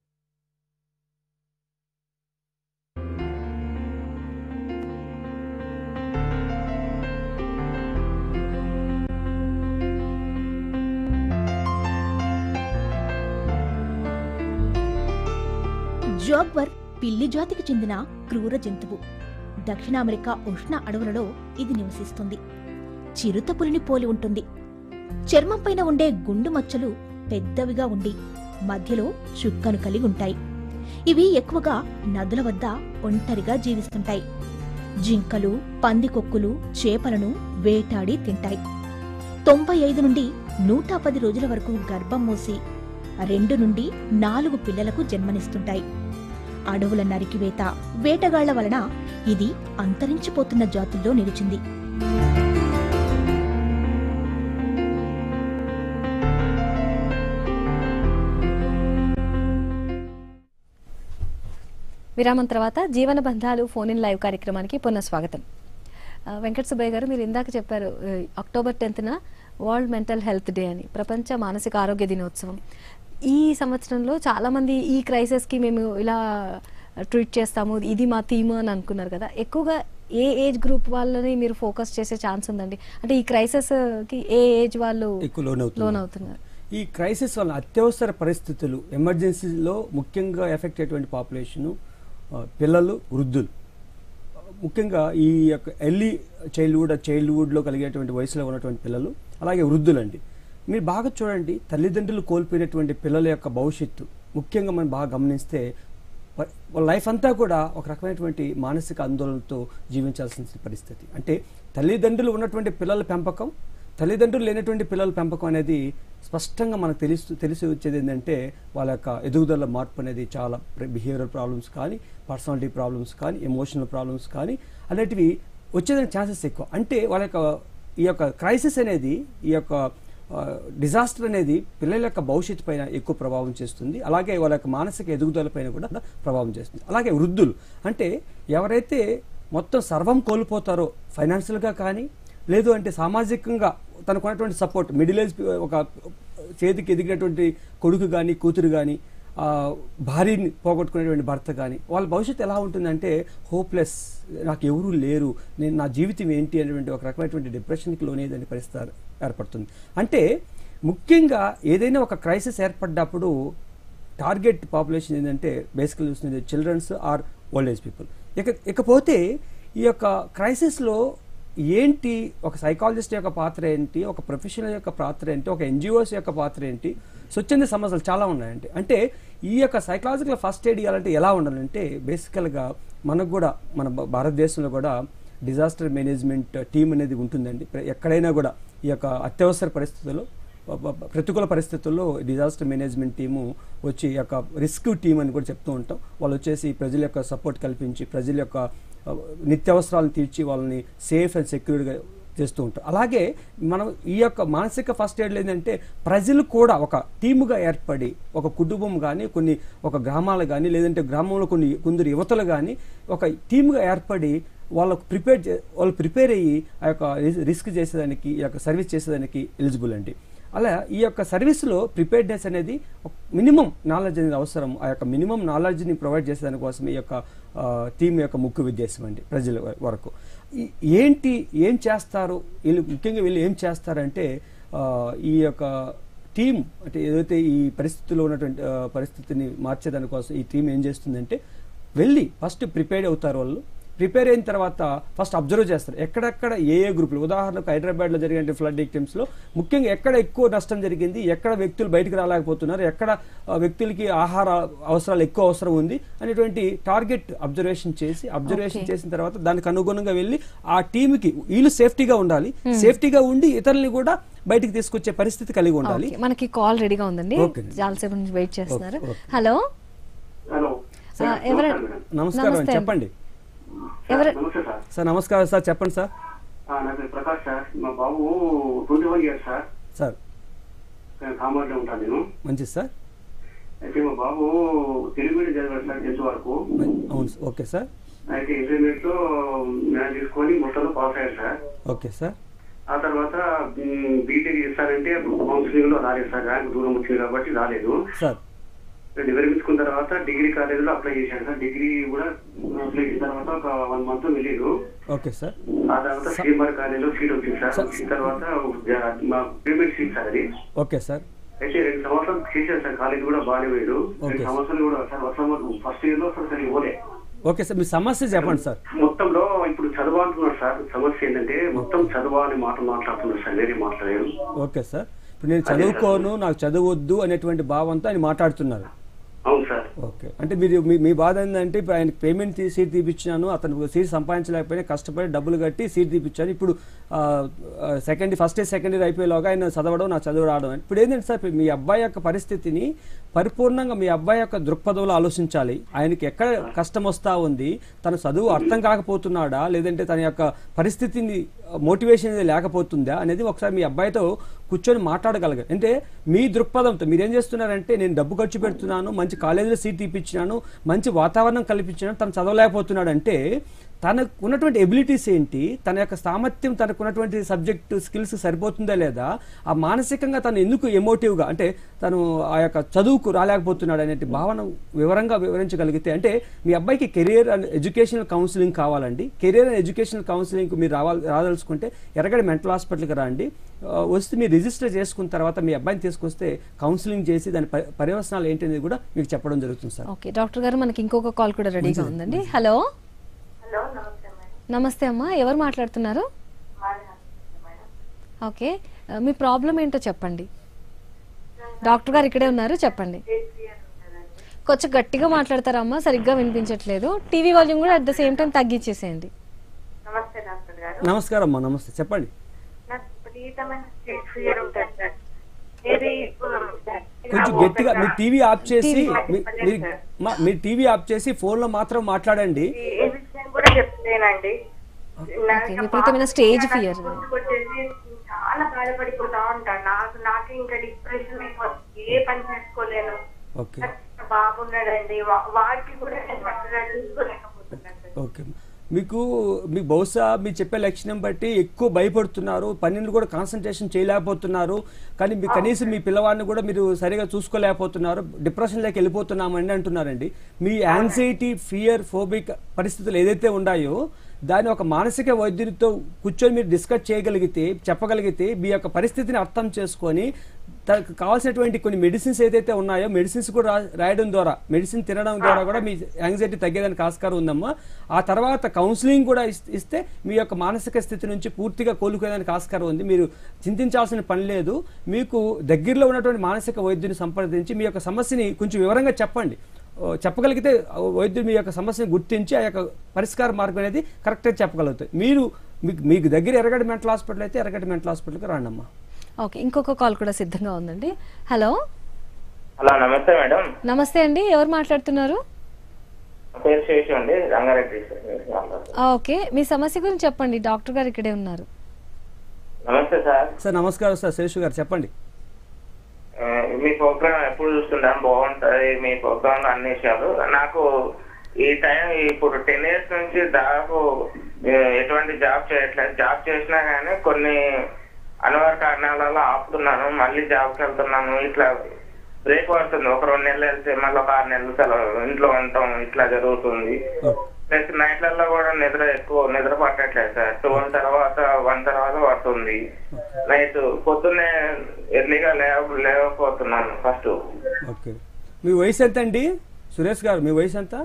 జాగ్వర్ పిల్లి జాతికి చెందిన క్రూర జంతువు దక్షిణ అమెరికా ఉష్ణ అడవులలో ఇది నివసిస్తుంది చిరుతపులిని పోలి ఉంటుంది చర్మంపైన ఉండే గుండు మచ్చలు పెద్దవిగా ఉండి మధ్యలో చుక్కను కలిగి ఉంటాయి ఇవి ఎక్కువగా నదుల వద్ద ఒంటరిగా జీవిస్తుంటాయి జింకలు పందికొక్కులు చేపలను వేటాడి తింటాయి తొంభై ఐదు నుండి నూట పది రోజుల వరకు గర్భం మూసి రెండు నుండి నాలుగు పిల్లలకు జన్మనిస్తుంటాయి అడవుల నరికివేత వేటగాళ్ల వలన ఇది అంతరించిపోతున్న జాతుల్లో నిలిచింది విరామం తర్వాత జీవన బంధాలు ఫోన్ ఇన్ లైవ్ కార్యక్రమానికి పునః స్వాగతం ఆ, వెంకట సుబ్బయ్య గారు మీరు ఇందాక చెప్పారు ఆ, అక్టోబర్ టెన్త్న వరల్డ్ మెంటల్ హెల్త్ డే అని ప్రపంచ మానసిక ఆరోగ్య దినోత్సవం ఈ సంవత్సరంలో చాలామంది ఈ క్రైసిస్కి మేము ఇలా ట్రీట్ చేస్తాము ఇది మా థీమ్ అని అనుకున్నారు కదా ఎక్కువగా ఏ ఏజ్ గ్రూప్ వాళ్ళని మీరు ఫోకస్ చేసే ఛాన్స్ ఉందండి అంటే ఈ క్రైసిస్కి ఏ ఏజ్ వాళ్ళు ఎక్కువ లోన్ అవుతున్నారు. లోన్ అవుతున్నారు ఈ క్రైసిస్ వల్ల అత్యవసర పరిస్థితులు ఎమర్జెన్సీలో ముఖ్యంగా ఎఫెక్ట్ అయ్యేటువంటి పాపులేషను పిల్లలు వృద్ధులు ముఖ్యంగా ఈ యొక్క ఎర్లీ చైల్డ్హుడ్ చైల్డ్హుడ్లో కలిగేటువంటి వయసులో ఉన్నటువంటి పిల్లలు అలాగే వృద్ధులండి మీరు బాగా చూడండి తల్లిదండ్రులు కోల్పోయినటువంటి పిల్లల యొక్క భవిష్యత్తు ముఖ్యంగా మనం బాగా గమనిస్తే వ- వాళ్ళ లైఫ్ అంతా కూడా ఒక రకమైనటువంటి మానసిక ఆందోళనతో జీవించాల్సిన పరిస్థితి అంటే తల్లిదండ్రులు ఉన్నటువంటి పిల్లల పెంపకం తల్లిదండ్రులు లేనటువంటి పిల్లల పెంపకం అనేది స్పష్టంగా మనకు తెలుస్తూ తెలిసి వచ్చేది ఏంటంటే వాళ్ళ యొక్క ఎదుగుదల మార్పు అనేది చాలా బిహేవియరల్ ప్రాబ్లమ్స్ కానీ పర్సనాలిటీ ప్రాబ్లమ్స్ కానీ ఎమోషనల్ ప్రాబ్లమ్స్ కానీ అనేటివి వచ్చేదానికి ఛాన్సెస్ ఎక్కువ అంటే వాళ్ళ యొక్క ఈ యొక్క క్రైసిస్ అనేది ఈ యొక్క డిజాస్టర్ అనేది పిల్లల యొక్క భవిష్యత్తు పైన ఎక్కువ ప్రభావం చేస్తుంది అలాగే వాళ్ళ యొక్క మానసిక ఎదుగుదల పైన కూడా ప్రభావం చేస్తుంది అలాగే వృద్ధులు అంటే ఎవరైతే మొత్తం సర్వం కోల్పోతారో ఫైనాన్షియల్గా కానీ లేదు అంటే సామాజికంగా తనకు ఉన్నటువంటి సపోర్ట్ మిడిల్ ఏజ్ ఒక చేతికి ఎదిగినటువంటి కొడుకు కానీ కూతురు కానీ భార్యని పోగొట్టుకునేటువంటి భర్త కానీ వాళ్ళ భవిష్యత్తు ఎలా ఉంటుందంటే హోప్లెస్ నాకు ఎవరూ లేరు నేను నా జీవితం ఏంటి అనేటువంటి ఒక రకమైనటువంటి డిప్రెషన్కి లోనేదని పరిస్థితి ఏర్పడుతుంది అంటే ముఖ్యంగా ఏదైనా ఒక క్రైసిస్ ఏర్పడ్డప్పుడు టార్గెట్ పాపులేషన్ ఏంటంటే బేసికల్ చూస్తుంది childrens or old age people ఇక ఇకపోతే ఈ యొక్క క్రైసిస్లో ఏంటి ఒక సైకాలజిస్ట్ యొక్క పాత్ర ఏంటి ఒక ప్రొఫెషనల్ యొక్క పాత్ర ఏంటి ఒక ఎన్జిఓస్ యొక్క పాత్ర ఏంటి స్వచ్ఛంద సమస్యలు చాలా ఉన్నాయండి అంటే ఈ యొక్క సైకలాజికల్ ఫస్ట్ ఎయిడ్ ఇవ్వాలంటే ఎలా ఉండాలంటే బేసికల్గా మనకు కూడా మన భా- భారతదేశంలో కూడా డిజాస్టర్ మేనేజ్మెంట్ టీం అనేది ఉంటుందండి ప్ర- ఎక్కడైనా కూడా ఈ యొక్క అత్యవసర పరిస్థితుల్లో ప- ప- ప్రతికూల పరిస్థితుల్లో డిజాస్టర్ మేనేజ్మెంట్ టీము వచ్చి ఈ యొక్క రిస్క్ టీం అని కూడా చెప్తూ ఉంటాం వాళ్ళు వచ్చేసి ప్రజల యొక్క సపోర్ట్ కల్పించి ప్రజల యొక్క ఆ, నిత్యావసరాలను తీర్చి వాళ్ళని సేఫ్ అండ్ సెక్యూర్డ్గా చేస్తూ ఉంటారు అలాగే మనం ఈ యొక్క మానసిక ఫస్ట్ ఎయిడ్ ఏంటంటే ప్రజలు కూడా ఒక టీముగా ఏర్పడి ఒక కుటుంబం కానీ కొన్ని ఒక గ్రామాలు కానీ లేదంటే గ్రామంలో కొన్ని కొందరు యువతలు కానీ ఒక టీముగా ఏర్పడి వాళ్ళకు ప్రిపేర్ చే వాళ్ళు ప్రిపేర్ అయ్యి ఆ యొక్క రిస్క్ చేసేదానికి ఈ యొక్క సర్వీస్ చేసేదానికి ఎలిజిబుల్ అండి అలా ఈ యొక్క సర్వీస్లో ప్రిపేర్డ్నెస్ అనేది మినిమం నాలెడ్జ్ అనేది అవసరం ఆ యొక్క మినిమం నాలెడ్జ్ని ప్రొవైడ్ చేసేదాని కోసం ఈ యొక్క టీం యొక్క ముఖ్య ఉద్దేశం అండి ప్రజల వ- వరకు ఈ- ఏంటి ఏం చేస్తారు వీళ్ళు ముఖ్యంగా వీళ్ళు ఏం చేస్తారంటే ఆ, ఈ యొక్క టీం అంటే ఏదైతే ఈ పరిస్థితిలో ఉన్నటువంటి ఆ, పరిస్థితిని మార్చేదాని కోసం ఈ టీం ఏం చేస్తుందంటే వెళ్ళి ఫస్ట్ ప్రిపేర్ అవుతారు వాళ్ళు ప్రిపేర్ అయిన తర్వాత ఫస్ట్ అబ్జర్వ్ చేస్తారు ఎక్కడెక్కడ ఏ ఏ గ్రూపులు ఉదాహరణకు హైదరాబాద్లో జరిగిన ఫ్లడ్ విక్టిమ్స్లో ముఖ్యంగా ఎక్కడ ఎక్కువ నష్టం జరిగింది ఎక్కడ వ్యక్తులు బయటకు రాలేకపోతున్నారు ఎక్కడ ఆ, వ్యక్తులకి ఆహార అవసరాలు ఎక్కువ అవసరం ఉంది అనేటువంటి టార్గెట్ అబ్జర్వేషన్ చేసి అబ్జర్వేషన్ Okay. చేసిన తర్వాత దానికి అనుగుణంగా వెళ్ళి ఆ టీంకి వీళ్ళు సేఫ్టీగా ఉండాలి సేఫ్టీగా ఉండి ఇతరుల్ని కూడా బయటికి తీసుకొచ్చే పరిస్థితి కలిగి ఉండాలి ఓకే, మనకి కాల్ రెడీగా ఉందండి ఓకే. చాలాసేపు నుంచి వెయిట్ చేస్తున్నారు ఓకే, ఓకే. హలో హలో ఆ, ఎవరు నమస్కారం నమస్తే అండి చెప్పండి ఎవరు నమస్తే సార్ సార్ నమస్కారం సార్ చెప్పండి సార్ ఆ, నా పేరు ప్రకాష్ సార్ మా బాబు twenty one years sir sir నేను కామార్లో ఉంటాను నేను మంచిది సార్ అయితే మా బాబు తెలుగు మీడియం చదివాడు సార్ టెన్త్ వరకు అవును సార్. ఓకే సార్ అయితే ఇంటర్మీడియట్ లో మ్యాథ్ తీసుకొని మొత్తంలో పాస్ అయ్యారు సార్ ఓకే సార్ ఆ తర్వాత బీటెక్ చేస్తారంటే కౌన్సిలింగ్ లో రాలేదు సార్ ర్యాంక్ దూరం వచ్చింది కాబట్టి రాలేదు సార్ విరమించుకున్న తర్వాత డిగ్రీ కాలేజీలో అప్లై చేశాడు సార్ డిగ్రీ కూడా అప్లై చేసిన తర్వాత ఒక వన్ మంత్ వెళ్ళారు ఓకే సార్ ఆ తర్వాత సీఎంఆర్ కాలేజీలో సీట్ వచ్చింది సార్ వచ్చిన తర్వాత జ- మా పేమెంట్ సీట్ సార్ అది ఓకే సార్ అయితే రెండు సంవత్సరాలు చేశారు సార్ కాలేజ్ కూడా బాగానే పోయాడు ఓకే. రెండు సంవత్సరాలు కూడా సార్ వర్షం ఫస్ట్ ఇయర్ లో అసలు సరిగ్గా పోలే ఓకే సార్ మీ సమస్య చెప్పండి సార్ మొత్తంలో ఇప్పుడు చదవాలంటున్నారు సార్ సమస్య ఏంటంటే మొత్తం చదవాలని మాట మాట్లాడుతున్నారు సార్ నేనే మాట్లాడాను ఓకే సార్ ఇప్పుడు నేను చదువుకోను నాకు చదవద్దు అనేటువంటి భావంతో ఆయన మాట్లాడుతున్నారు అవును సార్ ఓకే అంటే మీరు మీ మీ బాధ ఏంటంటే ఇప్పుడు ఆయనకి పేమెంట్ తీ సీట్ తీపిచ్చినాను అతను సీట్ సంపాదించలేకపోయినా కష్టపడి డబ్బులు కట్టి సీట్ తీపిచ్చాను ఇప్పుడు second first year second year అయిపోయేలాగా ఆయన చదవడం నా చదువు రావడం ఇప్పుడు ఏంటంటే సార్ ఇప్పుడు మీ అబ్బాయి యొక్క పరిస్థితిని పరిపూర్ణంగా మీ అబ్బాయి యొక్క దృక్పథంలో ఆలోచించాలి ఆయనకి ఎక్కడ కష్టం వస్తా ఉంది తన చదువు అర్థం కాకపోతున్నాడా లేదంటే తన యొక్క పరిస్థితిని మోటివేషన్ అనేది లేకపోతుందా అనేది ఒకసారి మీ అబ్బాయితో కూర్చొని మాట్లాడగలగాలి అంటే మీ దృక్పథంతో మీరు ఏం చేస్తున్నారంటే నేను డబ్బు ఖర్చు పెడుతున్నాను మంచి కాలేజీలో సీట్ ఇప్పించినాను మంచి వాతావరణం కల్పించినాను తను చదవలేకపోతున్నాడు అంటే తనకు ఉన్నటువంటి ఎబిలిటీస్ ఏంటి తన యొక్క సామర్థ్యం తనకు ఉన్నటువంటి సబ్జెక్ట్ స్కిల్స్ సరిపోతుందా లేదా ఆ మానసికంగా తను ఎందుకు ఎమోటివ్గా అంటే తను ఆ యొక్క చదువుకు రాలేకపోతున్నాడు అనే భావన వివరంగా వివరించగలిగితే అంటే మీ అబ్బాయికి కెరియర్ అండ్ ఎడ్యుకేషనల్ కౌన్సిలింగ్ కావాలండి కెరియర్ అండ్ ఎడ్యుకేషనల్ కౌన్సిలింగ్కి మీరు రావాలి రాదలుచుకుంటే ఎరగడి మెంటల్ హాస్పిటల్కి రండి ఆ, వస్తే మీరు రిజిస్టర్ చేసుకున్న తర్వాత మీ అబ్బాయిని తీసుకొస్తే కౌన్సిలింగ్ చేసి దాని ప- పర్యవసనాలు ఏంటి అనేది కూడా మీకు చెప్పడం జరుగుతుంది సార్ ఓకే డాక్టర్ గారు మనకి ఇంకొక కాల్ కూడా రెడీగా ఉందండి హలో నమస్తే అమ్మా ఎవరు మాట్లాడుతున్నారు ఓకే ఆ, మీ ప్రాబ్లం ఏంటో చెప్పండి డాక్టర్ గారు ఇక్కడే ఉన్నారు చెప్పండి కొంచెం గట్టిగా మాట్లాడతారమ్మా సరిగ్గా వినిపించట్లేదు టీవీ వాల్యూమ్ కూడా అట్ ద సేమ్ టైం తగ్గించేసేయండి నమస్తే డాక్టర్ గారు నమస్కారం అమ్మా నమస్తే చెప్పండి నాకు విపరీతమైన స్ట్రెస్ ఫియర్ ఉంటుంది సార్ ఇది కొంచెం గట్టిగా మీ టీవీ ఆఫ్ చేసి మీ- మీ- మా- మీ టీవీ ఆఫ్ చేసి ఫోన్ లో మాత్రం మాట్లాడండి ఏ విషయం కూడా చెప్తేనండి నాకు విపరీతమైన స్టేజ్ ఫియర్ వచ్చేసి చాలా బాధపడిపోతా ఉంటాను నాకు నాకు ఇంకా డిప్రెషన్ అయిపోతుంది ఏ పని చేసుకోలేను ఓకే నాకు బాబున్నాడండి వా- వాడికి కూడా నేను చక్కగా చూసుకోలేకపోతున్నాను సార్. ఓకే మీకు మీ బహుశా మీ చెప్పే లక్షణం బట్టి ఎక్కువ భయపడుతున్నారు పనిని కూడా కాన్సన్ట్రేషన్ చేయలేకపోతున్నారు కానీ మీ కనీసం మీ పిల్లవాడిని కూడా మీరు సరిగా చూసుకోలేకపోతున్నారు డిప్రెషన్లోకి వెళ్ళిపోతున్నామని అంటున్నారండి మీ యాంగ్జైటీ ఫియర్ ఫోబిక్ పరిస్థితులు ఏదైతే ఉన్నాయో దాన్ని ఒక మానసిక వైద్యునితో కూర్చొని మీరు డిస్కస్ చేయగలిగితే చెప్పగలిగితే మీ యొక్క పరిస్థితిని అర్థం చేసుకొని దానికి కావాల్సినటువంటి కొన్ని మెడిసిన్స్ ఏదైతే ఉన్నాయో మెడిసిన్స్ కూడా రా- రాయడం ద్వారా మెడిసిన్ తినడం ద్వారా కూడా మీ యాంగ్జైటీ తగ్గేదానికి ఆస్కారం ఉందమ్మా ఆ తర్వాత కౌన్సిలింగ్ కూడా ఇస్- ఇస్తే మీ యొక్క మానసిక స్థితి నుంచి పూర్తిగా కోలుకోవడానికి ఆస్కారం ఉంది మీరు చింతించాల్సిన పని లేదు మీకు దగ్గరలో ఉన్నటువంటి మానసిక వైద్యుని సంప్రదించి మీ యొక్క సమస్యని కొంచెం వివరంగా చెప్పండి ఓ, చెప్పగలిగితే ఆ వైద్యుడు మీ యొక్క సమస్యను గుర్తించి ఆ యొక్క పరిష్కార మార్గం అనేది కరెక్ట్గా చెప్పగలుగుతాయి మీరు మీకు మీకు దగ్గర ఎర్రగడ్డ మెంటల్ హాస్పిటల్ అయితే ఎర్రగడ్డ మెంటల్ హాస్పిటల్కి రండమ్మా ఓకే ఇంకొక కాల్ కూడా సిద్ధంగా ఉందండి హలో హలో నమస్తే మేడం నమస్తే అండి ఎవరు మాట్లాడుతున్నారు నా పేరు శేషు అండి రంగారెడ్డి సార్. ఆ, ఓకే మీ సమస్య గురించి చెప్పండి డాక్టర్ గారు ఇక్కడే ఉన్నారు నమస్తే సార్ సార్ నమస్కారం సార్ శేషు గారు చెప్పండి ఆ, మీ ప్రోగ్రామ్ ఎప్పుడు చూస్తుంటాను బాగుంటది మీ ప్రోగ్రామ్ లో అన్ని విషయాలు నాకు ఈ టైం ఇప్పుడు టెన్ ఇయర్స్ నుంచి దాదాపు ఆ, ఎటువంటి జాబ్ చేయట్లేదు జాబ్ చేసినా కానీ కొన్ని అనివార్య కారణాల వల్ల ఆపుతున్నాను మళ్ళీ జాబ్కి వెళ్తున్నాను ఇట్లా బ్రేక్ పడుతుంది ఒక రెండు నెలలు వెళ్తే మళ్ళీ ఒక ఆరు నెలలు సెలవు ఇంట్లో ఉంటాం ఇట్లా జరుగుతుంది ప్లస్ నైట్లలో కూడా నిద్ర ఎక్కువ నిద్ర పట్టట్లేదు సార్ ట్వెల్వ్ తర్వాత వన్ తర్వాత పడుతుంది నైట్ పొద్దున్నే ఎర్లీగా లేవ లేవకపోతున్నాను ఫస్ట్ ఓకే మీ వయసు ఎంత అండి సురేష్ గారు మీ వయసు ఎంత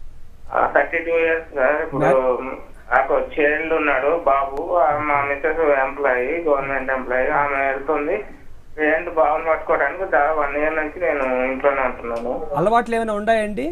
థర్టీ టూ ఇయర్స్ సార్ ఇప్పుడు నాకు చైల్డ్ ఉన్నాడు బాబు ఆ మా మిస్సెస్ ఎంప్లాయీ గవర్నమెంట్ ఎంప్లాయీ ఆమె వెళ్తుంది ఏంటి బాబుని పట్టుకోవడానికి దాదాపు వన్ ఇయర్ నుంచి నేను ఇంట్లోనే ఉంటున్నాను అలవాట్లు ఏమైనా ఉన్నాయండి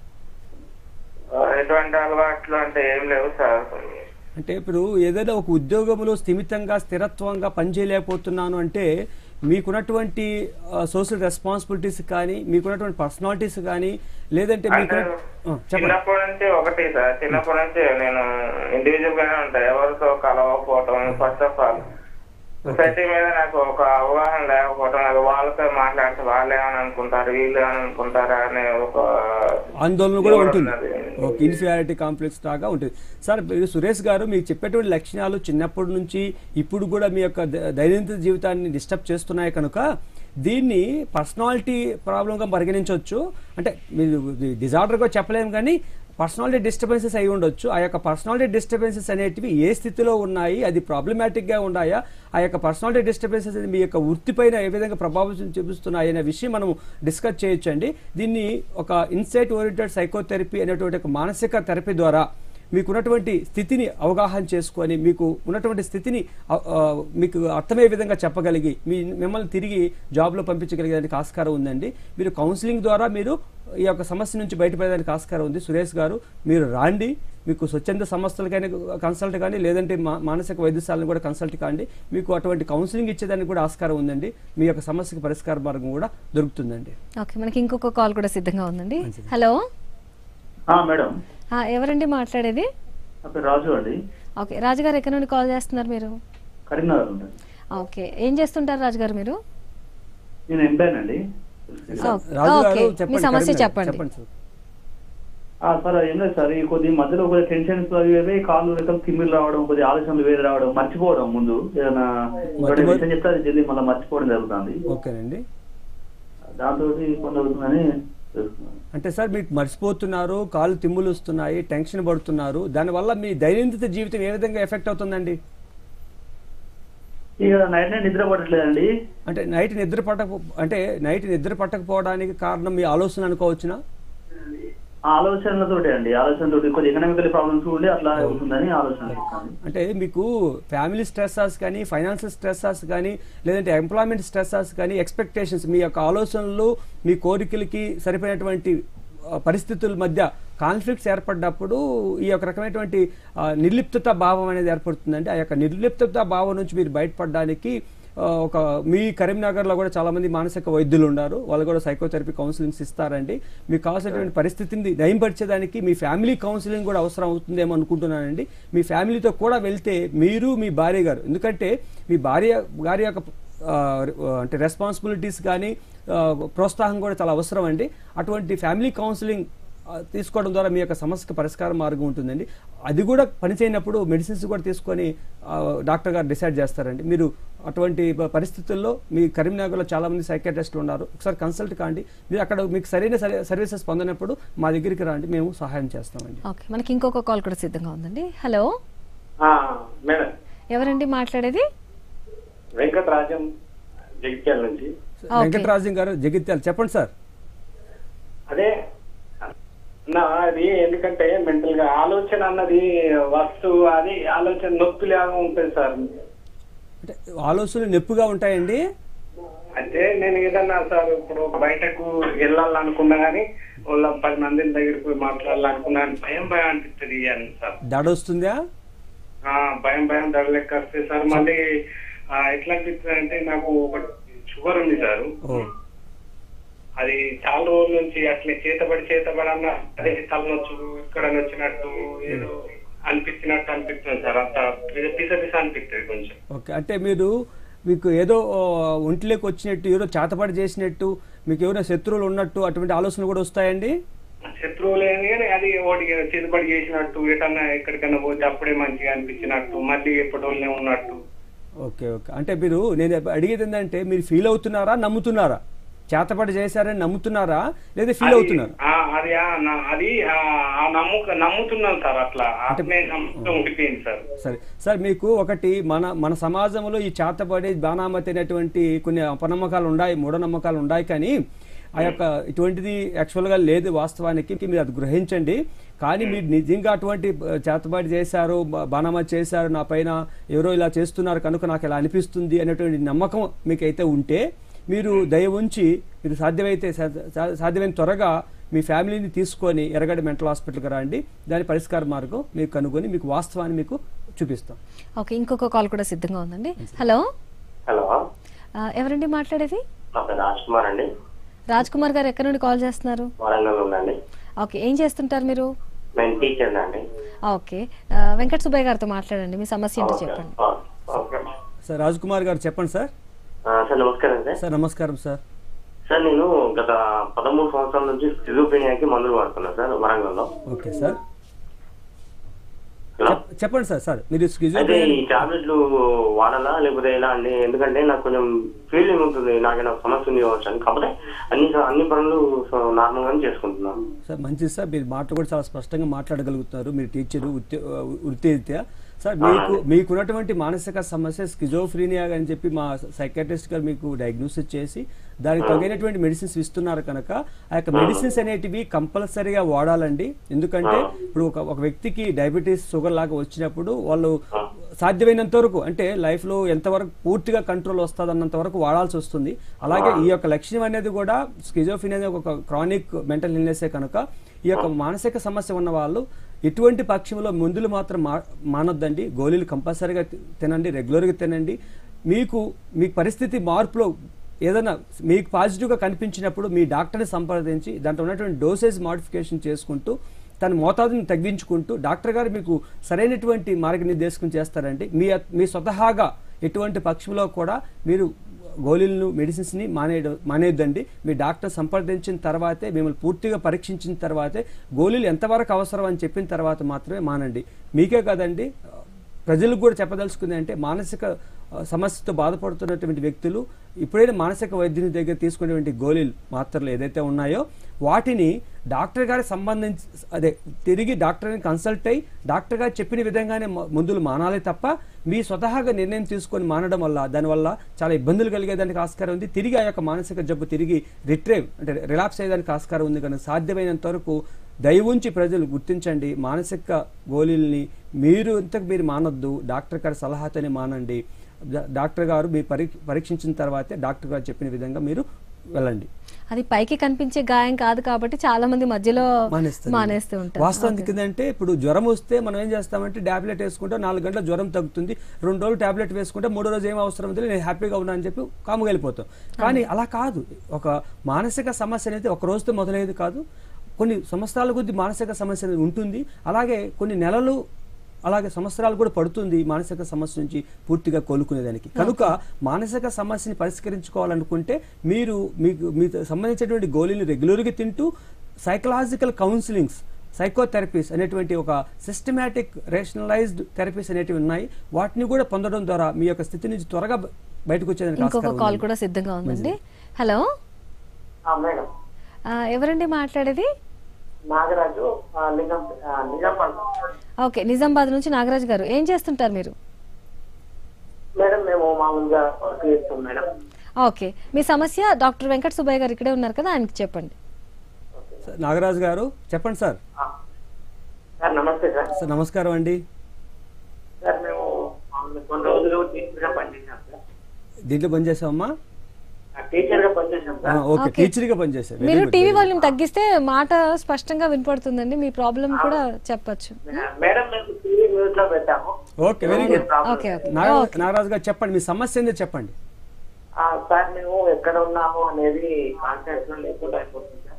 ఆ, ఎటువంటి అలవాట్లు అంటే ఏం లేవు సార్ అంటే ఇప్పుడు ఏదైనా ఒక ఉద్యోగంలో స్థిమితంగా స్థిరత్వంగా పనిచేయలేకపోతున్నాను అంటే మీకున్నటువంటి సోషల్ రెస్పాన్సిబిలిటీస్ కానీ మీకున్నటువంటి పర్సనాలిటీస్ కానీ లేదంటే మీకు అంటే చెప్పండి చిన్నప్పటి నుంచి ఒకటి సార్ చిన్నప్పటి నుంచి నేను ఇండివిజువల్ గానే ఉంటా ఎవరితో కలవకపోవటం ఫస్ట్ ఆఫ్ ఆల్ సొసైటీ మీద నాకు ఒక అవగాహన లేకపోవటం అది వాళ్ళతో మాట్లాడితే వాళ్ళు ఏమని అనుకుంటారు వీళ్ళు ఏమని అనుకుంటారా అనే ఒక ఆందోళన కూడా ఇది ఉంటుంది ఉన్నది. ఒక ఇన్ఫియారిటీ కాంప్లెక్స్ లాగా ఉంటుంది సార్ మీరు సురేష్ గారు మీకు చెప్పేటువంటి లక్షణాలు చిన్నప్పటి నుంచి ఇప్పుడు కూడా మీ యొక్క ద- దైనందిన జీవితాన్ని డిస్టర్బ్ చేస్తున్నాయి కనుక దీన్ని పర్సనాలిటీ ప్రాబ్లంగా పరిగణించవచ్చు అంటే మీరు డిజార్డర్గా చెప్పలేము కానీ పర్సనాలిటీ డిస్టర్బెన్సెస్ అయి ఉండొచ్చు ఆ యొక్క పర్సనాలిటీ డిస్టర్బెన్సెస్ అనేటివి ఏ స్థితిలో ఉన్నాయి అది ప్రాబ్లమాటిక్గా ఉన్నాయా ఆ యొక్క పర్సనాలిటీ డిస్టర్బెన్సెస్ మీ యొక్క వృత్తిపైన ఏ విధంగా ప్రభావం చూపిస్తున్నాయి అనే విషయం మనం డిస్కస్ చేయొచ్చండి దీన్ని ఒక ఇన్సైట్ ఓరియంటెడ్ సైకోథెరపీ అనేటువంటి ఒక మానసిక థెరపీ ద్వారా మీకున్నటువంటి స్థితిని అవగాహన చేసుకొని మీకు ఉన్నటువంటి స్థితిని ఆ, ఆ, మీకు అర్థమయ్యే విధంగా చెప్పగలిగి మీ మిమ్మల్ని తిరిగి జాబ్లో పంపించగలిగేదానికి ఆస్కారం ఉందండి మీరు కౌన్సిలింగ్ ద్వారా మీరు ఈ యొక్క సమస్య నుంచి బయటపడేదానికి ఆస్కారం ఉంది సురేష్ గారు మీరు రాండి మీకు స్వచ్ఛంద సంస్థలకైనా కన్సల్ట్ కానీ లేదంటే మా- మానసిక వైద్యశాలను కూడా కన్సల్ట్ కాండి మీకు అటువంటి కౌన్సిలింగ్ ఇచ్చేదానికి కూడా ఆస్కారం ఉందండి మీ యొక్క సమస్యకి పరిష్కార మార్గం కూడా దొరుకుతుందండి ఓకే మనకి ఇంకొక కాల్ కూడా సిద్ధంగా ఉందండి హలో మేడం ఆ, ఎవరండి మాట్లాడేది నా పేరు రాజు అండి ఓకే రాజుగారు ఎక్కడి నుండి కాల్ చేస్తున్నారు మీరు కరీంనగర్ ఉంటుంది ఓకే ఏం చేస్తుంటారు రాజు గారు మీరు నేను ఎంప్లాయ్ అండి రాజు ఓకే. గారు మీ చెప్పండి సమస్య కరీంనగర్. చెప్పండి. చెప్పండి సార్ ఆ, సార్ ఏం లేదు సార్ ఈ కొద్ది మధ్యలో కొద్దిగా టెన్షన్స్ అవి ఇవి కాళ్ళు రెక్కలు తిమ్మిలు రావడం కొద్దిగా ఆలోచనలు వేరే రావడం మర్చిపోవడం ముందు ఏదైనా ఎవరైనా విషయం చెప్తే అది జల్దీ మళ్ళీ మర్చిపోవడం జరుగుతుంది ఓకేనండి దాంతో కొంత అవుతుందని తెలుస్తున్నాను అంటే సార్ మీకు మర్చిపోతున్నారు కాళ్ళు తిమ్ములు వస్తున్నాయి టెన్షన్ పడుతున్నారు దానివల్ల మీ దైనందిన జీవితం ఏ విధంగా ఎఫెక్ట్ అవుతుందండి ఇక నైట్ నైట్ నిద్ర పట్టట్లేదండి అంటే నైట్ నిద్ర పట్టక అంటే నైట్ నిద్ర పట్టకపోవడానికి కారణం మీ ఆలోచన అనుకోవచ్చునా ఆ ఆలోచనలతోటి అండి ఆలోచనతోటి కొద్దిగా ఎకనామికల్ ప్రాబ్లమ్స్ ఉండి అట్లా అవుతుందని ఆలోచన చేస్తాను అంటే మీకు ఫ్యామిలీ స్ట్రెస్సెస్ కానీ ఫైనాన్షియల్ స్ట్రెస్సెస్ కానీ లేదంటే ఎంప్లాయ్మెంట్ స్ట్రెస్సెస్ కానీ ఎక్స్పెక్టేషన్స్ మీ యొక్క ఆలోచనలు మీ కోరికలకి సరిపోయినటువంటి ఆ, పరిస్థితుల మధ్య కాన్ఫ్లిక్ట్స్ ఏర్పడినప్పుడు ఈ యొక్క రకమైనటువంటి ఆ, నిర్లిప్తత భావం అనేది ఏర్పడుతుందండి ఆ యొక్క నిర్లిప్తత భావం నుంచి మీరు బయటపడడానికి ఆ, ఒక మీ కరీంనగర్లో కూడా చాలా మంది మానసిక వైద్యులు ఉన్నారు వాళ్ళు కూడా సైకోథెరపీ కౌన్సిలింగ్స్ ఇస్తారండి మీకు కావాల్సినటువంటి పరిస్థితిని నయంపరిచేదానికి మీ ఫ్యామిలీ కౌన్సిలింగ్ కూడా అవసరం అవుతుందేమో అనుకుంటున్నానండి మీ ఫ్యామిలీతో కూడా వెళ్తే మీరు మీ భార్య గారు ఎందుకంటే మీ భార్య గారి యొక్క ఆ, అంటే రెస్పాన్సిబిలిటీస్ కానీ ఆ, ప్రోత్సాహం కూడా చాలా అవసరం అండి అటువంటి ఫ్యామిలీ కౌన్సిలింగ్ ఆ, తీసుకోవడం ద్వారా మీ యొక్క సమస్యకు పరిష్కార మార్గం ఉంటుందండి అది కూడా పనిచేయనప్పుడు మెడిసిన్స్ కూడా తీసుకొని ఆ, డాక్టర్ గారు డిసైడ్ చేస్తారండి మీరు అటువంటి ప- పరిస్థితుల్లో మీ కరీంనగర్లో చాలా మంది సైకాట్రిస్టులు ఉన్నారు ఒకసారి కన్సల్ట్ కాండి మీరు అక్కడ మీకు సరైన సరి- సర్వీసెస్ పొందినప్పుడు మా దగ్గరికి రండి మేము సహాయం చేస్తామండి ఓకే మనకి ఇంకొక కాల్ కూడా సిద్ధంగా ఉందండి హలో మేడం ఎవరండి మాట్లాడేది వెంకటరాజం జగిత్యాల నుంచి వెంకటరాజం గారు జగిత్యాల చెప్పండి సార్ అదే నా అది ఎందుకంటే మెంటల్ గా ఆలోచన అన్నది వస్తువు అది ఆలోచన నొప్పిలాగా ఉంటుంది సార్ అంటే ఆలోచనలు నొప్పిగా ఉంటాయండి అంటే నేను ఏదన్నా సార్ ఇప్పుడు బయటకు వెళ్ళాలనుకున్నా గానీ వాళ్ళ పది మంది దగ్గరికి పోయి మాట్లాడాలనుకున్నా గానీ భయం భయం అనిపిస్తుంది అని సార్ దడ వస్తుందా ఆ, భయం భయం దడ లెక్క వస్తుంది సార్ మళ్ళీ ఆ, ఎట్లా అనిపిస్తుంది అంటే నాకు ఒక షుగర్ ఉంది సార్ ఓ అది చాలా రోజుల నుంచి అట్లే చేతబడి చేతబడి అన్న అదే తలనొచ్చు ఇక్కడ నొచ్చినట్టు ఏదో అనిపించినట్టు అనిపిస్తుంది సార్ అంత పిస పిస అనిపిస్తుంది కొంచెం ఓకే అంటే మీరు మీకు ఏదో ఆ, ఒంటిలోకి వచ్చినట్టు ఏదో చేతపడి చేసినట్టు మీకు ఎవరో శత్రువులు ఉన్నట్టు అటువంటి ఆలోచనలు కూడా వస్తాయండి శత్రువులే కానీ అది ఒకటి చేతబడి చేసినట్టు ఎటన్నా ఎక్కడికన్నా పోతే అప్పుడే మంచిగా అనిపించినట్టు మళ్ళీ ఎప్పటిలోనే ఉన్నట్టు ఓకే ఓకే అంటే మీరు నేను అడిగేది ఏంటంటే మీరు ఫీల్ అవుతున్నారా నమ్ముతున్నారా చేతపడి చేశారని నమ్ముతున్నారా లేదా ఫీల్ అది- అవుతున్నారా ఆ, అది ఆ, నా- అది ఆ ఆ నమ్ముక నమ్ముతున్నాను సార్ అట్లా ఆత్మే నమ్మకం ఉండిపోయింది సార్ సరే సార్ మీకు ఒకటి మన మన సమాజంలో ఈ చేతపడి బాణామతి అనేటువంటి కొన్ని అపనమ్మకాలు ఉన్నాయి మూఢనమ్మకాలు ఉన్నాయి కానీ ఆ యొక్క ఇటువంటిది యాక్చువల్గా లేదు వాస్తవానికి మీరు అది గ్రహించండి కానీ మీరు నిజంగా అటువంటి ఆ, చేతబడి చేశారు బా- బాణామతి చేశారు నా పైన ఎవరో ఇలా చేస్తున్నారు కనుక నాకు ఇలా అనిపిస్తుంది అనేటువంటి నమ్మకం మీకైతే ఉంటే మీరు దయ ఉంచి మీరు సాధ్యమైతే సా- సా- సాధ్యమైన త్వరగా మీ ఫ్యామిలీని తీసుకొని ఎర్రగడ్డ మెంటల్ హాస్పిటల్కి రండి దాని పరిష్కార మార్గం మీకు కనుగొని మీకు వాస్తవాన్ని మీకు చూపిస్తాం ఓకే ఇంకొక కాల్ కూడా సిద్ధంగా ఉందండి హలో హలో ఆ, ఎవరండి మాట్లాడేది నా పేరు రాజ్ కుమార్ అండి రాజ్ కుమార్ గారు ఎక్కడి నుండి కాల్ చేస్తున్నారు వరంగల్ ఉందండి ఓకే ఏం చేస్తుంటారు మీరు నేను టీచర్ అండి ఓకే ఆ, వెంకట సుబ్బయ్య గారితో మాట్లాడండి మీ సమస్య ఏంటో చెప్పండి ఓకే సార్ రాజ్ కుమార్ గారు చెప్పండి సార్ ఆ, సార్ నమస్కారం సార్ సార్ నమస్కారం సార్ సార్ నేను గత పదమూడు సంవత్సరాల నుంచి స్కిజోపేనియాకి మందులు వాడుతున్నాను సార్ వరంగల్లో ఓకే సార్ హలో చెప్- చెప్పండి సార్ సార్ మీరు అయితే స్కిజోఫ్రెనియా ఈ టాబ్లెట్లు వాడాలా లేకపోతే ఎలా అండి ఎందుకంటే నాకు కొంచెం ఫీలింగ్ ఉంటుంది నాకేనా సమస్య ఉంది కావచ్చు అని కాకపోతే అన్ని అన్ని పనులు నార్మల్ గానే చేసుకుంటున్నాను సార్ మంచిది సార్ మీరు మాట కూడా చాలా స్పష్టంగా మాట్లాడగలుగుతున్నారు మీరు టీచరు వృత్తి వృత్తిరీత్యా సార్ మీకు మీకున్నటువంటి మానసిక సమస్య స్కిజోఫ్రీనియా అని చెప్పి మా సైకాట్రిస్ట్ గారు మీకు డయాగ్నోసిస్ చేసి దానికి తగినటువంటి మెడిసిన్స్ ఇస్తున్నారు కనుక ఆ యొక్క మెడిసిన్స్ అనేటివి కంపల్సరీగా వాడాలండి ఎందుకంటే ఇప్పుడు ఒక ఒక వ్యక్తికి డయాబెటీస్ షుగర్ లాగా వచ్చినప్పుడు వాళ్ళు సాధ్యమైనంత వరకు అంటే లైఫ్లో ఎంతవరకు పూర్తిగా కంట్రోల్ వస్తుంది అన్నంత వరకు వాడాల్సి వస్తుంది అలాగే ఈ యొక్క లక్ష్యం అనేది కూడా స్కిజోఫిన్ అనేది ఒక క్రానిక్ మెంటల్ ఇల్నెసే కనుక ఈ యొక్క మానసిక సమస్య ఉన్న వాళ్ళు ఎటువంటి పక్షంలో మందులు మాత్రం మా మానొద్దండి గోళీలు కంపల్సరీగా తి- తినండి రెగ్యులర్గా తినండి మీకు మీ పరిస్థితి మార్పులో ఏదైనా మీకు పాజిటివ్గా కనిపించినప్పుడు మీ డాక్టర్ని సంప్రదించి దాంట్లో ఉన్నటువంటి డోసేజ్ మాడిఫికేషన్ చేసుకుంటూ తన మోతాదుని తగ్గించుకుంటూ డాక్టర్ గారు మీకు సరైనటువంటి మార్గనిర్దేశం చేస్తారండి మీ మీ స్వతహాగా ఎటువంటి పక్షంలో కూడా మీరు గోళీలను మెడిసిన్స్ని మానేయడం మానేయద్దండి మీ డాక్టర్ సంప్రదించిన తర్వాతే మిమ్మల్ని పూర్తిగా పరీక్షించిన తర్వాతే గోళీలు ఎంతవరకు అవసరం అని చెప్పిన తర్వాత మాత్రమే మానండి మీకే కదండి ప్రజలకు కూడా చెప్పదలుచుకుంది అంటే మానసిక ఆ, సమస్యతో బాధపడుతున్నటువంటి వ్యక్తులు ఇప్పుడైనా మానసిక వైద్యుని దగ్గర తీసుకునేటువంటి గోళీలు మాత్రలు ఏదైతే ఉన్నాయో వాటిని డాక్టర్ గారికి సంబంధించి అదే తిరిగి డాక్టర్ని కన్సల్ట్ అయ్యి డాక్టర్ గారు చెప్పిన విధంగానే మ- మందులు మానాలి తప్ప మీ స్వతహాగా నిర్ణయం తీసుకొని మానడం వల్ల దానివల్ల చాలా ఇబ్బందులు కలిగేదానికి ఆస్కారం ఉంది తిరిగి ఆ యొక్క మానసిక జబ్బు తిరిగి రిట్రేవ్ అంటే రిలాప్స్ అయ్యేదానికి ఆస్కారం ఉంది కనుక సాధ్యమైనంత వరకు దయవుంచి ప్రజలు గుర్తించండి మానసిక గోళీల్ని మీరు ఇంతకు మీరు మానొద్దు డాక్టర్ గారి సలహాతోనే మానండి డా- డాక్టర్ గారు మీ పరీ పరీక్షించిన తర్వాతే డాక్టర్ గారు చెప్పిన విధంగా మీరు వెళ్ళండి అది పైకి కనిపించే గాయం కాదు కాబట్టి చాలా మంది మధ్యలో మానేస్తారు మానేస్తూ ఉంటారు వాస్తవానికి ఏంటంటే ఇప్పుడు జ్వరం వస్తే మనం ఏం చేస్తామంటే టాబ్లెట్ వేసుకుంటే నాలుగు గంటల జ్వరం తగ్గుతుంది రెండు రోజులు టాబ్లెట్ వేసుకుంటే మూడో రోజు ఏం అవసరం ఉంది నేను హ్యాపీగా ఉన్నా అని చెప్పి కాముగా వెళ్ళిపోతాం కానీ అలా కాదు ఒక మానసిక సమస్య అనేది ఒక రోజుతో మొదలయ్యేది కాదు కొన్ని సంవత్సరాల కొద్ది మానసిక సమస్య అనేది ఉంటుంది అలాగే కొన్ని నెలలు అలాగే సంవత్సరాలు కూడా పడుతుంది మానసిక సమస్య నుంచి పూర్తిగా కోలుకునేదానికి కనుక మానసిక సమస్యని పరిష్కరించుకోవాలనుకుంటే మీరు మీకు మీకు సంబంధించినటువంటి గోళీలు రెగ్యులర్గా తింటూ సైకలాజికల్ కౌన్సిలింగ్స్ సైకోథెరపీస్ అనేటువంటి ఒక సిస్టమేటిక్ రేషనలైజ్డ్ థెరపీస్ అనేటివి ఉన్నాయి వాటిని కూడా పొందడం ద్వారా మీ యొక్క స్థితి నుంచి త్వరగా బ- బయటకు వచ్చేదానికి ఇంకొక ఆస్కారం కాల్ ఉంది. కూడా సిద్ధంగా ఉందండి హలో మేడం ఆ, ఎవరండి మాట్లాడేది నాగరాజు ఆ, నిజాం ఆ, నిజామాబాద్ ఓకే నిజామాబాద్ నుంచి నాగరాజ్ గారు ఏం చేస్తుంటారు మీరు మేడం మేము మామూలుగా వర్క్ చేస్తాం మేడం ఓకే మీ సమస్య డాక్టర్ వెంకట సుబ్బయ్య గారు ఇక్కడే ఉన్నారు కదా ఆయనకి చెప్పండి సార్, నాగరాజు గారు చెప్పండి సార్ సార్ నమస్తే సార్ సార్ నమస్కారం అండి సార్ మేము మామూలుగా కొన్ని రోజులు టీచర్ గా పనిచేసాం సార్ దీంట్లో పనిచేసామమ్మా ఆ, టీచర్ గా పనిచేసాం ఆ, సార్ ఓకే ఓకే. టీచర్గా పనిచేశారు Very మీరు good, TV very good. Volume తగ్గిస్తే మాట స్పష్టంగా వినపడుతుందండి మీ ప్రాబ్లం కూడా చెప్పొచ్చు మేడం మేము టీవీ న్యూస్ లో పెట్టాము okay very good okay okay Nagaraju Nagaraju garu చెప్పండి మీ సమస్య ఏందో చెప్పండి ఆ, సార్ మేము ఎక్కడ ఉన్నాము అనేది కాన్ఫిడెన్స్ లో లేకుండా అయిపోతుంది సార్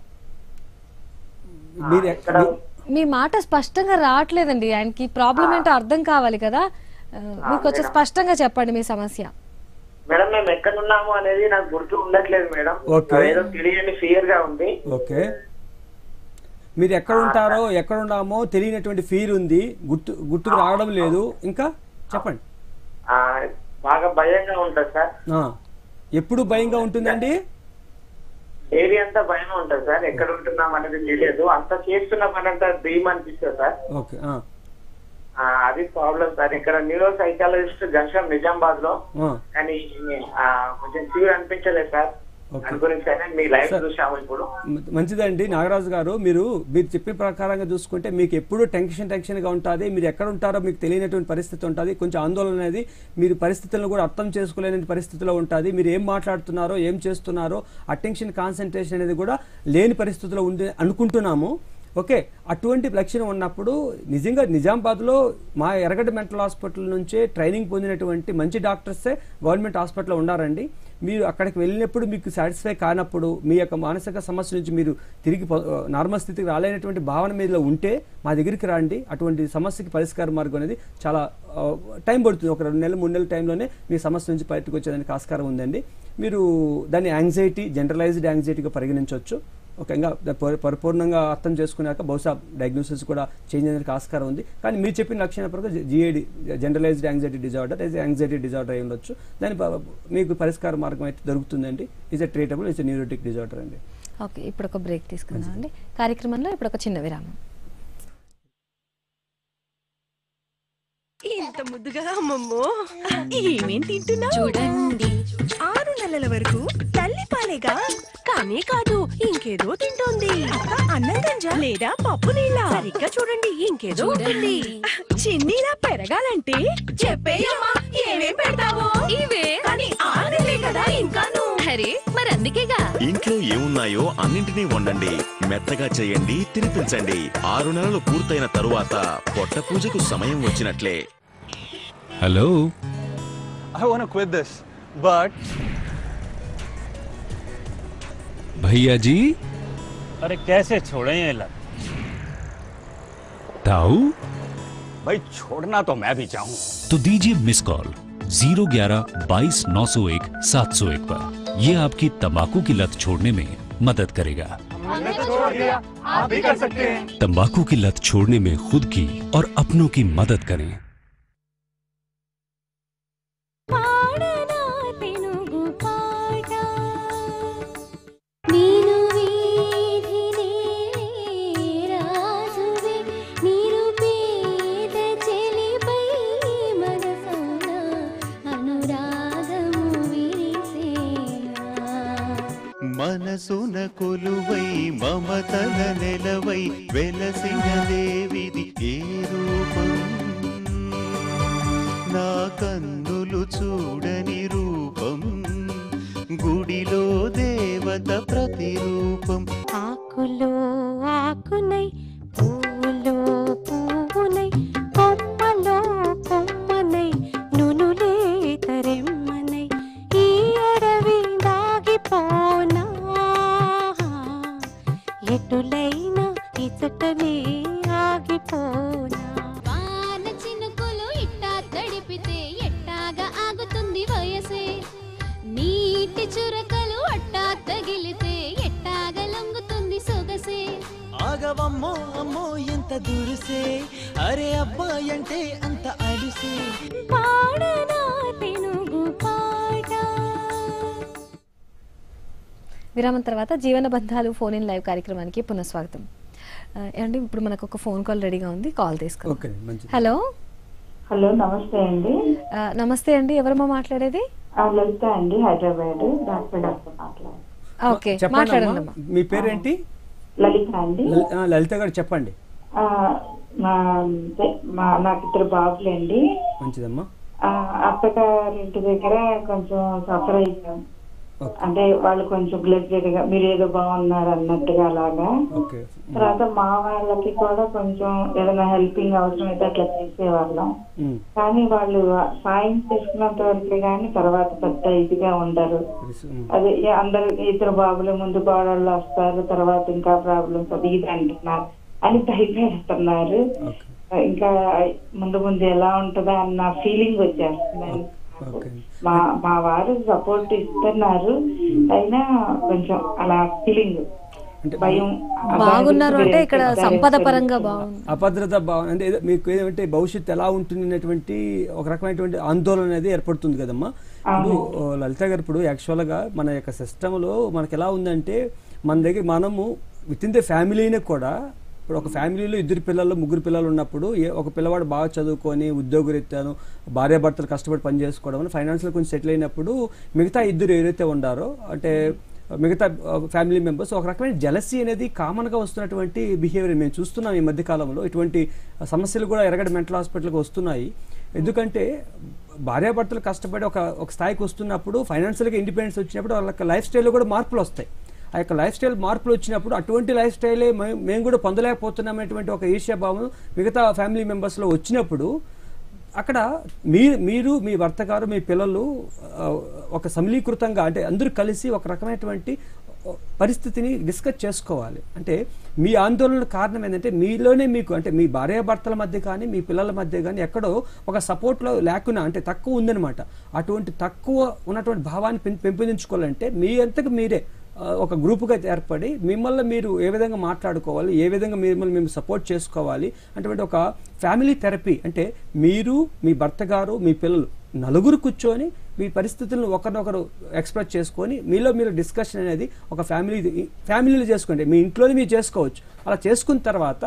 మీరు ఎక్కడ మీ మాట స్పష్టంగా రావట్లేదండి ఆయనకి ప్రాబ్లం ఏంటో అర్థం కావాలి కదా ఆ, మీకు కొంచెం స్పష్టంగా చెప్పండి మీ సమస్య మేడం మేము ఎక్కడ ఉన్నాము అనేది నాకు గుర్తు ఉండట్లేదు మేడం ఓకే. ఏదో తెలియని ఫియర్ గా ఉంది ఓకే మీరు ఎక్కడ ఉంటారో ఎక్కడ ఉన్నామో తెలియనటువంటి ఫీల్ ఉంది గుర్తు గుర్తుకు రావడం లేదు ఇంకా చెప్పండి ఆ, బాగా భయంగా ఉంటుంది సార్ ఆ, ఎప్పుడు భయంగా ఉంటుందండి డైలీ అంతా భయం ఉంటుంది సార్ ఎక్కడ ఉంటున్నాం అనేది తెలియదు అంత చేస్తున్న పని అంతా డ్రీమ్ అనిపిస్తుంది సార్ ఓకే ఆ, ఆ, అది ప్రాబ్లం సార్ ఇక్కడ న్యూరో సైకాలజిస్ట్ ఘర్షం నిజామాబాద్ లో ఆ, కానీ ఆ, కొంచెం ఫీవర్ అనిపించలేదు సార్ ఓకే. దాని గురించి అయినా మీ లైవ్ సార్. చూసాము ఇప్పుడు మ- మంచిదండి నాగరాజు గారు మీరు మీరు చెప్పిన ప్రకారంగా చూసుకుంటే మీకు ఎప్పుడు టెన్షన్ టెన్షన్గా ఉంటుంది మీరు ఎక్కడ ఉంటారో మీకు తెలియనటువంటి పరిస్థితి ఉంటుంది కొంచెం ఆందోళన అనేది మీరు పరిస్థితులను కూడా అర్థం చేసుకోలేని పరిస్థితిలో ఉంటుంది మీరు ఏం మాట్లాడుతున్నారో ఏం చేస్తున్నారో అటెన్షన్ కాన్సన్ట్రేషన్ అనేది కూడా లేని పరిస్థితిలో ఉంది అనుకుంటున్నాము ఓకే అటువంటి లక్షణం ఉన్నప్పుడు నిజంగా నిజామాబాద్లో మా ఎరగడ్డ మెంటల్ హాస్పిటల్ నుంచే ట్రైనింగ్ పొందినటువంటి మంచి డాక్టర్సే గవర్నమెంట్ హాస్పిటల్లో ఉన్నారండి మీరు అక్కడికి వెళ్ళినప్పుడు మీకు సాటిస్ఫై కానప్పుడు మీ యొక్క మానసిక సమస్య నుంచి మీరు తిరిగి పొ- నార్మల్ స్థితికి రాలేనటువంటి భావన మీలో ఉంటే మా దగ్గరికి రండి అటువంటి సమస్యకి పరిష్కార మార్గం అనేది చాలా ఆ, టైం పడుతుంది ఒక రెండు నెలలు మూడు నెలల టైంలోనే మీ సమస్య నుంచి బయటకు వచ్చేదానికి ఆస్కారం ఉందండి మీరు దాన్ని యాంగ్జైటీ జనరలైజ్డ్ యాంగ్జైటీగా పరిగణించవచ్చు ఓకే ఇంకా దా- పరి- పరిపూర్ణంగా అర్థం చేసుకున్నాక బహుశా డయాగ్నోసిస్ కూడా చేంజ్ అయ్యేందుకు ఆస్కారం ఉంది కానీ మీరు చెప్పిన లక్షణ ప్రకారం జిఏడి జనరలైజ్డ్ యాంగ్జైటీ డిజార్డర్ ఇది యాంగ్జైటీ డిజార్డర్ అయి ఉండొచ్చు దాని ప- మీకు పరిష్కార మార్గం అయితే దొరుకుతుందండి is a treatable is a neurotic disorder అండి ఓకే ఇప్పుడు ఒక బ్రేక్ తీసుకుందాం అండి కార్యక్రమంలో ఇప్పుడు ఒక చిన్న విరామం ఇంత ముద్దుగా అమ్మమ్మో ఏమేం తింటున్నా చూడండి ఆరు నెలల వరకు తల్లి పాలేగా కానీ కాదు ఇంకేదో తింటోంది అన్నం గంజ లేదా పప్పు నీళ్ళ సరిగ్గా చూడండి ఇంకేదో ఉంటుంది చిన్నీలా పెరగాలంటే చెప్పేయమ్మా ఏమేం పెడతావో ఇవే కానీ ఆరు నెలలే కదా ఇంకాను అరే మరి అందుకేగా ఇంట్లో ఏమున్నాయో అన్నింటినీ వండండి మెత్తగా చేయండి తినిపించండి ఆరు నెలలు పూర్తయిన తరువాత పొట్ట పూజకు సమయం వచ్చినట్లే hello I want to quit this, but भैया जी अरे कैसे छोड़े ये लत ताऊ भाई छोड़ना तो मैं भी चाहूँ तो दीजिए मिस कॉल जीरो ग्यारह बाईस नौ सौ एक सात सौ एक पर ये आपकी तंबाकू की लत छोड़ने में मदद करेगा हमने तो छोड़ दिया आप भी कर सकते हैं तंबाकू की लत छोड़ने में खुद की और अपनों की मदद करें ನೀನು ವೀಧಿನೇ ರಾಜುವೆ నిరుపేద చెలిపై మనసౌన అనురాగము విరిసేనా మనసున కొలువై మమతల నెలవై వెలసిన దేవిది ఏ రూపం నా కన్నులు చూడని రూపం గుడిలో దేవత ప్రతిరూపం ఆకులో ఆకునై పువ్వులో పువ్వునై కొమ్మలో కొమ్మనై నునులే తరెమ్మనై ఈ అడవి దాగిపోనా ఎటులైనా ఇచటనే ఆగిపోనా వాన చినుకులు ఇట్టా తడిపితే ఎట్టాగా ఆగుతుంది వయసే నీటి చురకలు అట్టా తగిలితే ఎట్టాగా లొంగుతుంది సొగసే ఆగవమ్మో అమ్మో ఎంత దురుసే అరే అబ్బాయి అంటే అంత అలుసే పాడనా తెనుగు పాట విరామం తర్వాత జీవన బంధాలు ఫోన్ ఇన్ లైవ్ కార్యక్రమానికి పునఃస్వాగతం ఆ, ఏమండి ఇప్పుడు మనకు ఒక ఫోన్ కాల్ రెడీగా ఉంది కాల్ తీసుకుందాం ఓకే మంచిది హలో హలో నమస్తే అండి ఆ, నమస్తే అండి ఎవరమ్మా మాట్లాడేది ఆ, లలిత అండి హైదరాబాద్ డాక్టర్ డాక్టర్ మాట్లాడు ఓకే చెప్పండి మాట్లాడండి అమ్మా. మీ పేరేంటి లలిత అండి లలి- ఆ, లలిత గారు చెప్పండి ఆ, మా అంటే మా నాకు ఇద్దరు బాబులండి మంచిదమ్మా ఆ, అత్తగారి ఇంటి దగ్గర కొంచెం సఫర్ అయ్యాం అంటే వాళ్ళు కొంచెం గ్లెజెడ్ గా మీరు ఏదో బాగున్నారు అన్నట్టుగా అలాగా ఓకే తర్వాత మా వాళ్ళకి కూడా కొంచెం ఏదైనా హెల్పింగ్ అవసరం అయితే అట్లా చేసేవాళ్ళం ఉమ్. కానీ వాళ్ళు సాయం చేసుకున్నంత వరకే కానీ తర్వాత పెద్ద ఇదిగా ఉండరు ఉమ్. అదే ఏ అందరు ఇద్దరు బాబులు ముందు గోడళ్ళు వస్తారు తర్వాత ఇంకా ప్రాబ్లమ్స్ అది ఇది అంటున్నారు అని భయపెడుతున్నారు ఇంకా ముందు ముందు ఎలా ఉంటుందా అన్న ఫీలింగ్ వచ్చేస్తుంది ఓకే మా మా వారు సపోర్ట్ ఇస్తున్నారు అయినా కొంచెం అలా ఫీలింగ్ భయం బాగున్నారు అంటే ఇక్కడ సంపద పరంగా బాగుంది అభద్రత భావన అంటే ఏదో మీకు ఏదంటే భవిష్యత్తు ఎలా ఉంటుంది అనేటువంటి ఒక రకమైనటువంటి ఆందోళన అనేది ఏర్పడుతుంది కదమ్మా ఇప్పుడు ఓ, లలిత గారు ఇప్పుడు యాక్చువల్గా మన యొక్క సిస్టంలో మనకి ఎలా ఉందంటే మన దగ్గర మనము విత్ ఇన్ ద ఫ్యామిలీని కూడా ఇప్పుడు ఒక ఫ్యామిలీలో ఇద్దరు పిల్లలు ముగ్గురు పిల్లలు ఉన్నప్పుడు ఏ ఒక పిల్లవాడు బాగా చదువుకొని ఉద్యోగరీత్యాను భార్యాభర్తలు కష్టపడి పని చేసుకోవడం వల్ల ఫైనాన్షియల్ కొంచెం సెటిల్ అయినప్పుడు మిగతా ఇద్దరు ఎవరైతే ఉండారో అంటే మిగతా ఫ్యామిలీ మెంబర్స్ ఒక రకమైన జలసీ అనేది కామన్గా వస్తున్నటువంటి బిహేవియర్ మేము చూస్తున్నాం ఈ మధ్య కాలంలో ఇటువంటి సమస్యలు కూడా ఎరగడ మెంటల్ హాస్పిటల్కి వస్తున్నాయి ఎందుకంటే భార్యాభర్తలు కష్టపడి ఒక ఒక స్థాయికి వస్తున్నప్పుడు ఫైనాన్షియల్గా ఇండిపెండెన్స్ వచ్చినప్పుడు వాళ్ళ లైఫ్ స్టైల్లో కూడా మార్పులు వస్తాయి ఆ యొక్క లైఫ్ స్టైల్ మార్పులు వచ్చినప్పుడు అటువంటి లైఫ్ స్టైలే మే- మేము కూడా పొందలేకపోతున్నామనేటువంటి ఒక ఈర్ష్యాభావం మిగతా ఫ్యామిలీ మెంబర్స్లో వచ్చినప్పుడు అక్కడ మీరు మీరు మీ భర్త గారు మీ పిల్లలు ఆ, ఒక సమలీకృతంగా అంటే అందరూ కలిసి ఒక రకమైనటువంటి పరిస్థితిని డిస్కస్ చేసుకోవాలి అంటే మీ ఆందోళన కారణం ఏంటంటే మీలోనే మీకు అంటే మీ భార్యాభర్తల మధ్య కానీ మీ పిల్లల మధ్య కానీ ఎక్కడో ఒక సపోర్ట్లో లేకున్నా అంటే తక్కువ ఉందన్నమాట అటువంటి తక్కువ ఉన్నటువంటి భావాన్ని పెం- పెంపొందించుకోవాలంటే మీ అంతకు మీరే ఆ, ఒక గ్రూపుగా ఏర్పడి మిమ్మల్ని మీరు ఏ విధంగా మాట్లాడుకోవాలి ఏ విధంగా మిమ్మల్ని మేము సపోర్ట్ చేసుకోవాలి అటువంటి ఒక ఫ్యామిలీ థెరపీ అంటే మీరు మీ భర్త గారు మీ పిల్లలు నలుగురు కూర్చొని మీ పరిస్థితులను ఒకరినొకరు ఎక్స్ప్రెస్ చేసుకొని మీలో మీరు డిస్కషన్ అనేది ఒక ఫ్యామిలీ ఫ్యామిలీలో చేసుకోండి మీ ఇంట్లోనే మీరు చేసుకోవచ్చు అలా చేసుకున్న తర్వాత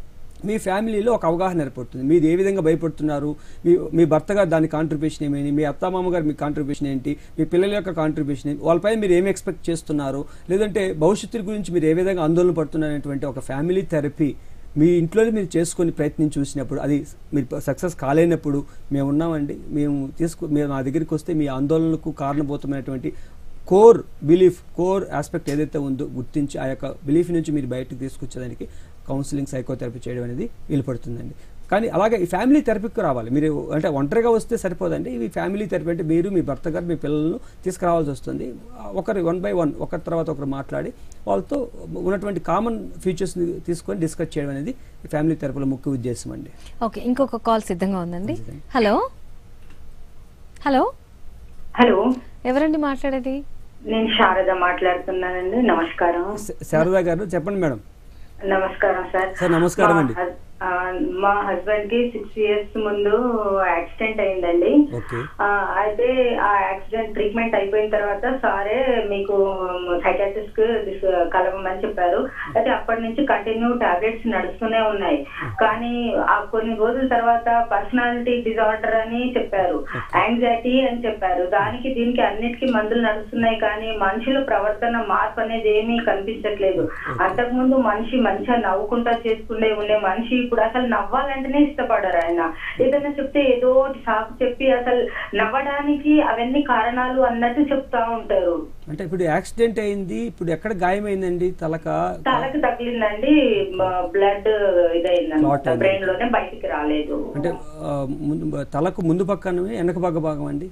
మీ ఫ్యామిలీలో ఒక అవగాహన ఏర్పడుతుంది మీరు ఏ విధంగా భయపడుతున్నారు మీ మీ భర్త గారు దాని కాంట్రిబ్యూషన్ ఏమైంది మీ అత్తమామ గారు మీ కాంట్రిబ్యూషన్ ఏంటి మీ పిల్లల యొక్క కాంట్రిబ్యూషన్ ఏంటి వాళ్ళపై మీరు ఏమి ఎక్స్పెక్ట్ చేస్తున్నారు లేదంటే భవిష్యత్తు గురించి మీరు ఏ విధంగా ఆందోళన పడుతున్నారు అనేటువంటి ఒక ఫ్యామిలీ థెరపీ మీ ఇంట్లోనే మీరు చేసుకొని ప్రయత్నం చూసినప్పుడు అది మీరు సక్సెస్ కాలేనప్పుడు మేము ఉన్నామండి మేము తీసుకు మీరు మా దగ్గరికి వస్తే మీ ఆందోళనకు కారణభూతమైనటువంటి కోర్ బిలీఫ్ కోర్ ఆస్పెక్ట్ ఏదైతే ఉందో గుర్తించి ఆ యొక్క బిలీఫ్ నుంచి మీరు బయటకు తీసుకొచ్చేదానికి కౌన్సిలింగ్ సైకోథెరపీ చేయడం అనేది వీలు పడుతుందండి కానీ అలాగే ఈ ఫ్యామిలీ థెరపీకి రావాలి మీరు అంటే ఒంటరిగా వస్తే సరిపోదండి ఇవి ఫ్యామిలీ థెరపీ అంటే మీరు మీ భర్త గారు మీ పిల్లలను తీసుకురావాల్సి వస్తుంది ఒకరి వన్ బై వన్ ఒకరి తర్వాత ఒకరు మాట్లాడి వాళ్ళతో ఉన్నటువంటి కామన్ ఫీచర్స్ని తీసుకొని డిస్కస్ చేయడం అనేది ఈ ఫ్యామిలీ థెరపీలో ముఖ్య ఉద్దేశం అండి ఓకే ఇంకొక కాల్ సిద్ధంగా ఉందండి హలో హలో హలో ఎవరండి మాట్లాడేది నేను శారద మాట్లాడుతున్నానండి నమస్కారం శారదా గారు చెప్పండి మేడం నమస్కారం సార్ సార్ నమస్కారం మా అండి హస్- ఆ, మా హస్బెండ్ కి సిక్స్ ఇయర్స్ ముందు యాక్సిడెంట్ అయిందండి ఓకే ఆ, అయితే ఆ యాక్సిడెంట్ ట్రీట్మెంట్ అయిపోయిన తర్వాత సారే మీకు సైకాట్రిస్ట్ కలవమని చెప్పారు అయితే అప్పటి నుంచి కంటిన్యూ టాబ్లెట్స్ నడుస్తూనే ఉన్నాయి కానీ ఆ కొన్ని రోజుల తర్వాత పర్సనాలిటీ డిజార్డర్ అని చెప్పారు యాంగ్జైటీ అని చెప్పారు దానికి దీనికి అన్నిటికీ మందులు నడుస్తున్నాయి కానీ మనుషుల ప్రవర్తన మార్పు అనేది ఏమీ కనిపించట్లేదు అంతకుముందు మనిషి మంచిగా నవ్వుకుంటా చేసుకునే ఉండే మనిషి ఇప్పుడు అసలు నవ్వాలంటేనే ఇష్టపడరు ఆయన ఏదైనా చెప్తే ఏదో ఒకటి సాకు చెప్పి అసలు నవ్వడానికి అవన్నీ కారణాలు అన్నట్టు చెప్తా ఉంటారు అంటే ఇప్పుడు యాక్సిడెంట్ అయింది ఇప్పుడు ఎక్కడ గాయమైందండి తలక తలకు తగిలిందండి బ్లడ్ Clot ఇదైందండి అయింది. బ్రెయిన్ లోనే బయటికి రాలేదు అంటే ఆ, ముందు తలకు ముందు పక్కన వెనక పక్క భాగం అండి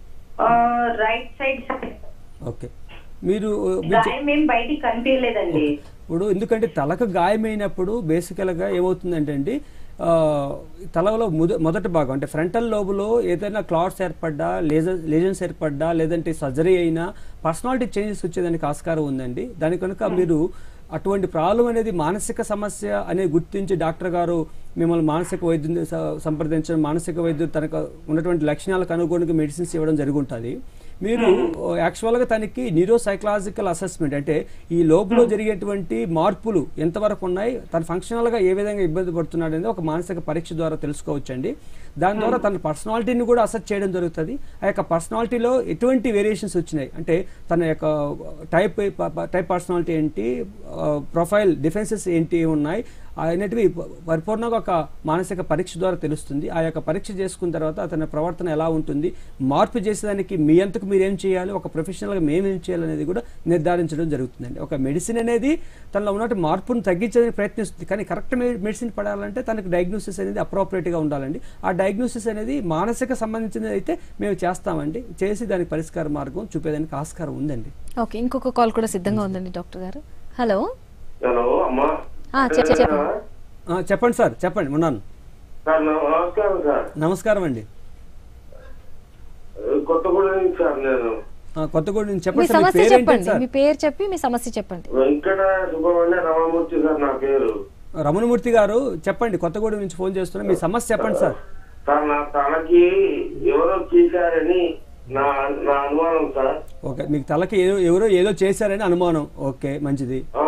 రైట్ సైడ్ ఓకే మీరు మీరు చె- గాయం ఏం బయటికి కనిపించలేదండి ఇప్పుడు ఎందుకంటే తలకు గాయమైనప్పుడు బేసికల్గా ఏమవుతుందంటే అండి ఆ, తలలో మొద మొదటి భాగం అంటే ఫ్రంటల్ లోబులో ఏదైనా క్లాట్స్ ఏర్పడ్డా లేజర్ లేజన్స్ ఏర్పడ్డా లేదంటే సర్జరీ అయినా పర్సనాలిటీ చేంజెస్ వచ్చేదానికి ఆస్కారం ఉందండి దాని కనుక మీరు అటువంటి ప్రాబ్లం అనేది మానసిక సమస్య అనేది గుర్తించి డాక్టర్ గారు మిమ్మల్ని మానసిక వైద్యుని స- సంప్రదించడం మానసిక వైద్యుడు తనకు ఉన్నటువంటి లక్షణాలకు అనుగుణంగా మెడిసిన్స్ ఇవ్వడం జరుగుంటుంది మీరు యాక్చువల్గా తనకి న్యూరో సైకలాజికల్ అసెస్మెంట్ అంటే ఈ లోపల జరిగేటువంటి మార్పులు ఎంతవరకు ఉన్నాయి తన ఫంక్షనల్గా ఏ విధంగా ఇబ్బంది పడుతున్నాడు అనేది ఒక మానసిక పరీక్ష ద్వారా తెలుసుకోవచ్చండి దాని ద్వారా తన పర్సనాలిటీని కూడా అసెస్ చేయడం జరుగుతుంది ఆ యొక్క పర్సనాలిటీలో ఎటువంటి వేరియేషన్స్ వచ్చినాయి అంటే తన యొక్క టైప్ టైప్ పర్సనాలిటీ ఏంటి ప్రొఫైల్ డిఫెన్సెస్ ఏంటి ఉన్నాయి అనేటివి పరిపూర్ణంగా ఒక మానసిక పరీక్ష ద్వారా తెలుస్తుంది ఆ యొక్క పరీక్ష చేసుకున్న తర్వాత అతని ప్రవర్తన ఎలా ఉంటుంది మార్పు చేసేదానికి మీ అంతకు మీరు ఏం చేయాలి ఒక ప్రొఫెషనల్గా మేము ఏం చేయాలి అనేది కూడా నిర్ధారించడం జరుగుతుందండి ఒక మెడిసిన్ అనేది తనలో ఉన్నటువంటి మార్పును తగ్గించడానికి ప్రయత్నిస్తుంది కానీ కరెక్ట్ మెడిసిన్ పడాలంటే తనకు డయాగ్నోసిస్ అనేది అప్రోప్రియేట్గా ఉండాలండి ఆ డయాగ్నోసిస్ అనేది మానసిక సంబంధించినది అయితే మేము చేస్తామండి చేసి దానికి పరిష్కార మార్గం చూపేదానికి ఆస్కారం ఉందండి ఓకే ఇంకొక కాల్ కూడా సిద్ధంగా ఉందండి డాక్టర్ గారు హలో హలో అమ్మా ఆ, చెప్- చెప్- చెప్పండి ఆ, చెప్పండి సార్ చెప్పండి ఉన్నాను సార్ నమస్కారం సార్ నమస్కారం అండి కొత్తగూడెం నుంచి సార్ నేను ఆ, కొత్తగూడ నుంచి మీ చెప్పండి సార్ మీ సమస్య పేరేంటి చెప్పండి సార్ మీ పేరు చెప్పి మీ సమస్య చెప్పండి వెంకట సుబ్రహ్మణ్య రమణమూర్తి సార్ నా పేరు రమణమూర్తి గారు చెప్పండి కొత్తగూడెం నుంచి ఫోన్ చేస్తున్నా మీ సమస్య చెప్పండి సార్ సార్ నా తనకి ఎవరో చేశారని నా నా అనుమానం సార్ ఓకే మీకు తలకి ఏదో ఎవరో ఏదో చేశారని అనుమానం ఓకే మంచిది ఆ,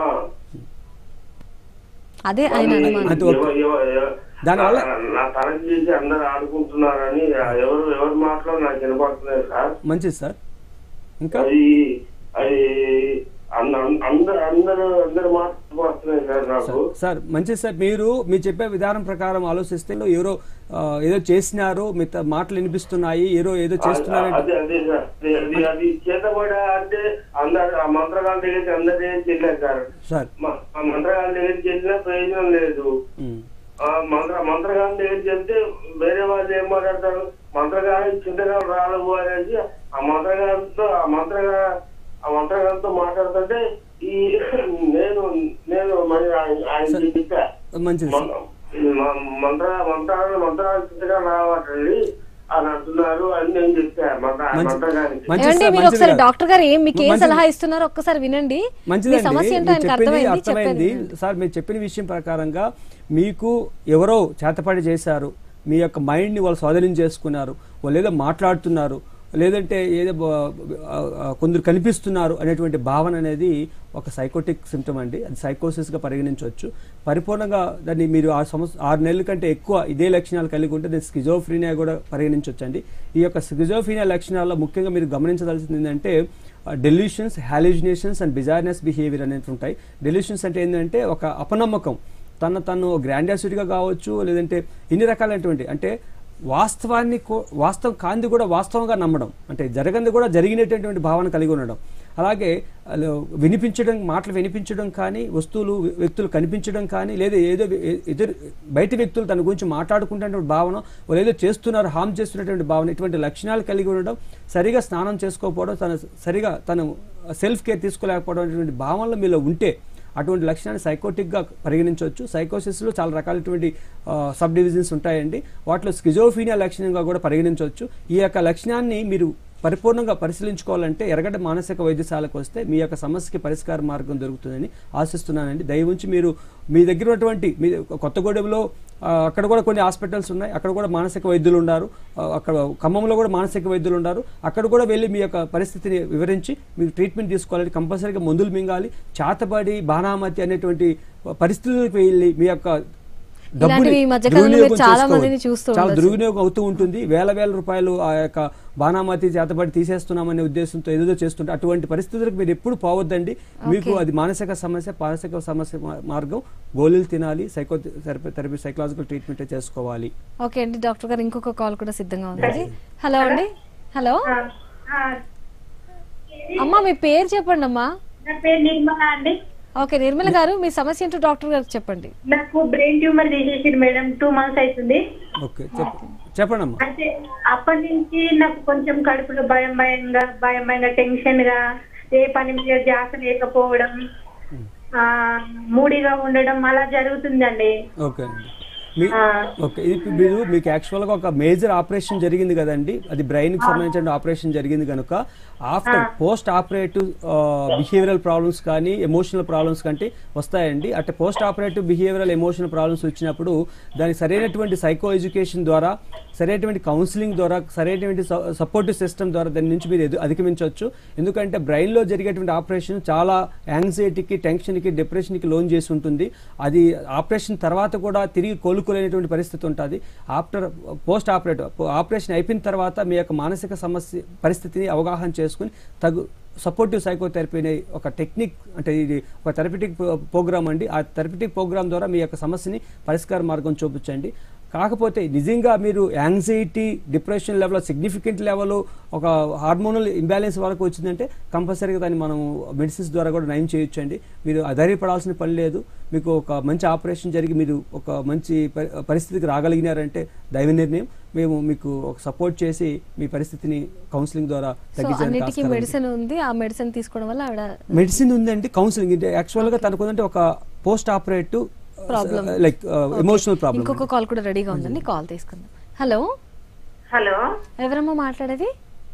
అదే ఆయన అనుమానం అది ఓకే. ఎవ- ఎవ- ఎవ- దానివల్ల నా- నా తనకి చేసి అందరు ఆడుకుంటున్నారని ఎవరు ఎవరి మాటలో నాకు వినపడుతున్నాయి సార్ మంచిది సార్ ఇంకా అది అది అంద- అందరు అందరు అందరు మాటలు వస్తున్నాయి సార్ నాకు సార్ మంచిది సార్ మీరు మీరు చెప్పే విధానం ప్రకారం ఆలోచిస్తే ఎవరో ఆ, ఏదో చేసినారు మీ త- మాటలు వినిపిస్తున్నాయి ఏదో ఏదో చేస్తున్నారంటే అదే అదే సార్ అది- అది అది చేతబడ అంటే అందరు ఆ మంత్రగాళ్ళ దగ్గరికి అందరు ఏం చేయలేదు సార్ సార్ మ- ఆ మంత్రగాళ్ళ దగ్గర చేసినా ప్రయోజనం లేదు ఉమ్. ఆ మంత్ర మంత్రగాళ్ళ దగ్గర చెప్తే వేరే వాళ్ళు ఏం మాట్లాడతారు మంత్రగాలి చింతగా రాలవు అనేసి ఆ మంత్రగారితో ఆ మంత్రగా ఆ మంత్రగారితో మాట్లాడుతుంటే ఈ నేను నేను మరి ఆయన ఆయన చెప్పా మంచిది సార్. మ- మ- మంత్ర మంత్రాలు మంత్రాలు చింతగా రావటండి అని అంటున్నారు అని నేను చెప్పా మంత్ర మంచి- మంత్రగారికి మంచిది ఏమండి సార్, మీరు మంచిది ఒకసారి కాదు. డాక్టర్ గారు ఏం మీకు ఏం మంచిది. సలహా ఇస్తున్నారో ఒక్కసారి వినండి మీ మంచిదండి సమస్య ఏంటో మీరు ఆయనకు చెప్పింది అర్థమైంది అర్థమైంది చెప్పండి సార్ మీరు చెప్పిన విషయం ప్రకారంగా మీకు ఎవరో చేతపడి చేశారు మీ యొక్క మైండ్ని వాళ్ళు స్వాధీనం చేసుకున్నారు వాళ్ళు ఏదో మాట్లాడుతున్నారు లేదంటే ఏదో బ- ఆ, ఆ, కొందరు కనిపిస్తున్నారు అనేటువంటి భావన అనేది ఒక సైకోటిక్ సిమ్టమ్ అండి అది సైకోసిస్గా పరిగణించవచ్చు పరిపూర్ణంగా దాన్ని మీరు ఆ సంవత్సరం ఆరు నెలల కంటే ఎక్కువ ఇదే లక్షణాలు కలిగి ఉంటే దాన్ని స్కిజోఫ్రీనియా కూడా పరిగణించవచ్చు అండి ఈ యొక్క స్కిజోఫ్రీనియా లక్షణాల్లో ముఖ్యంగా మీరు గమనించదలసింది ఏంటంటే delusions hallucinations and bizarreness behaviour అనేవి ఉంటాయి డెల్యూషన్స్ అంటే ఏంటంటే ఒక అపనమ్మకం తన తను గ్రాండాసిటీగా కావచ్చు లేదంటే ఇన్ని రకాలైనటువంటి అంటే వాస్తవాన్ని కూ- వాస్తవం కాంది కూడా వాస్తవంగా నమ్మడం అంటే జరగంది కూడా జరిగినటువంటి భావన కలిగి ఉండడం అలాగే అలా వినిపించడం మాటలు వినిపించడం కానీ వస్తువులు వ్యక్తులు కనిపించడం కానీ లేదా ఏదో ఎ- ఎదురు బయట వ్యక్తులు తన గురించి మాట్లాడుకుంటున్నటువంటి భావన వాళ్ళు ఏదో చేస్తున్నారు హామ్ చేస్తున్నటువంటి భావన ఇటువంటి లక్షణాలు కలిగి ఉండడం సరిగా స్నానం చేసుకోకపోవడం తన సరిగా తను సెల్ఫ్ కేర్ తీసుకోలేకపోవడం అనేటువంటి భావనలు మీలో ఉంటే అటువంటి లక్షణాన్ని సైకోటిక్గా పరిగణించవచ్చు సైకోసిస్లో చాలా రకాలైనటువంటి సబ్ డివిజన్స్ ఉంటాయండి వాటిలో స్కిజోఫీనియా లక్షణంగా కూడా పరిగణించవచ్చు ఈ యొక్క లక్షణాన్ని మీరు పరిపూర్ణంగా పరిశీలించుకోవాలంటే ఎరగడ మానసిక వైద్యశాలకు వస్తే మీ యొక్క సమస్యకి పరిష్కార మార్గం దొరుకుతుందని ఆశిస్తున్నానండి దయవుంచి మీరు మీ దగ్గర ఉన్నటువంటి మీ కొత్తగూడెంలో ఆ, అక్కడ కూడా కొన్ని హాస్పిటల్స్ ఉన్నాయి అక్కడ కూడా మానసిక వైద్యులు ఉన్నారు ఆ, అక్కడ ఖమ్మంలో కూడా మానసిక వైద్యులు ఉన్నారు అక్కడ కూడా వెళ్ళి మీ యొక్క పరిస్థితిని వివరించి మీరు ట్రీట్మెంట్ తీసుకోవాలి కంపల్సరీగా మందులు మింగాలి చేతబడి బాణామతి అనేటువంటి పరిస్థితులకు వెళ్ళి మీ యొక్క ఇలాంటివి ఈ మధ్య కాలంలో మీరు దుర్వినియోగం చాలా చేసుకోవద్దు. మందిని చూస్తూ చాలా ఉండొచ్చు. దుర్వినియోగం అవుతూ ఉంటుంది వేల వేల రూపాయలు ఆ యొక్క బాణామతి చేతబడి తీసేస్తున్నామనే ఉద్దేశంతో ఏదో చేస్తుంటే అటువంటి పరిస్థితులకు మీరు ఎప్పుడు పోవద్దండి మీకు Okay. అది మానసిక సమస్య మానసిక సమస్య మా- మార్గం గోళీలు తినాలి సైకో థెరపీ సైకలాజికల్ ట్రీట్మెంట్ చేసుకోవాలి ఓకే అండి డాక్టర్ గారు ఇంకొక కాల్ కూడా సిద్ధంగా ఉందండి హలో అండి హలో అమ్మా మీ పేరు చెప్పండి అమ్మా నా పేరు నిర్మల అండి ఓకే నిర్మల గారు మీ సమస్య ఏంటో డాక్టర్ గారికి చెప్పండి నాకు బ్రెయిన్ ట్యూమర్ తీసేసారు మేడం టూ మంత్స్ అవుతుంది ఓకే చెప్ప చెప్పండి అమ్మా అంటే అప్పటి నుంచి నాకు కొంచెం కడుపులో భయం భయంగా భయం భయంగా టెన్షన్ గా ఏ పని మీద ధ్యాస లేకపోవడం ఆ మూడిగా ఉండడం అలా జరుగుతుందండి ఓకే అండి మీ ఓకే ఇది మీరు మీకు యాక్చువల్గా ఒక మేజర్ ఆపరేషన్ జరిగింది కదండి అది బ్రెయిన్కి సంబంధించిన ఆపరేషన్ జరిగింది కనుక after post operative behavioural problems కానీ ఎమోషనల్ ప్రాబ్లమ్స్ కంటే వస్తాయండి అంటే post operative behavioural emotional problems వచ్చినప్పుడు దానికి సరైనటువంటి సైకో ఎడ్యుకేషన్ ద్వారా సరైనటువంటి కౌన్సిలింగ్ ద్వారా సరైనటువంటి సపోర్టివ్ సిస్టమ్ ద్వారా దాని నుంచి మీరు ఎదు- అధిగమించవచ్చు ఎందుకంటే బ్రెయిన్లో జరిగేటువంటి ఆపరేషన్ చాలా యాంగ్జైటీకి టెన్షన్కి డిప్రెషన్కి లోన్ చేసి ఉంటుంది అది ఆపరేషన్ తర్వాత కూడా తిరిగి కోలుకోలేనటువంటి పరిస్థితి ఉంటుంది ఆఫ్టర్ పోస్ట్ ఆపరేటివ్ ఆపరేషన్ అయిపోయిన తర్వాత మీ యొక్క మానసిక సమస్య పరిస్థితిని అవగాహన చేసుకుని తగు సపోర్టివ్ సైకోథెరపీ అనే ఒక టెక్నిక్ అంటే ఇది ఒక థెరపటిక్ ప్రోగ్రామ్ అండి ఆ థెరపటిక్ ప్రోగ్రామ్ ద్వారా మీ యొక్క సమస్యని పరిష్కార మార్గం చూపించండి కాకపోతే నిజంగా మీరు anxiety depression level significant level ఒక హార్మోనల్ ఇంబ్యాలెన్స్ వరకు వచ్చిందంటే కంపల్సరీగా దాన్ని మనం మెడిసిన్స్ ద్వారా కూడా నయం చేయొచ్చండి మీరు అధైర్యపడాల్సిన పని లేదు మీకు ఒక మంచి ఆపరేషన్ జరిగి మీరు ఒక మంచి పరి- పరిస్థితికి రాగలిగినారంటే దైవ నిర్ణయం మేము మీకు ఒక సపోర్ట్ చేసి మీ పరిస్థితిని కౌన్సిలింగ్ ద్వారా సో తగ్గించడానికి అన్నిటికీ ఆస్కారం ఉంది. మెడిసిన్ ఉంది ఆ మెడిసిన్ తీసుకోవడం వల్ల ఆవిడ మెడిసిన్ ఉందండి కౌన్సిలింగ్ ఇది యాక్చువల్గా తనకు ఉందంటే ఒక post operative problem like emotional problem ఇంకొక కాల్ కూడా రెడీగా ఉందండి కాల్ తీసుకుందాం హలో హలో ఎవరమ్మా మాట్లాడేది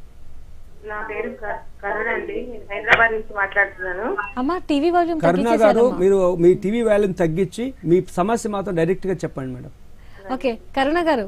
నా పేరు క- కరుణ అండి నేను హైదరాబాద్ నుంచి మాట్లాడుతున్నాను అమ్మా టీవీ వాల్యూమ్ కరుణ గారు మీరు మీ టీవీ వాల్యూమ్ తగ్గించి మీ సమస్య మాత్రం డైరెక్ట్ గా చెప్పండి madam okay Karuna garu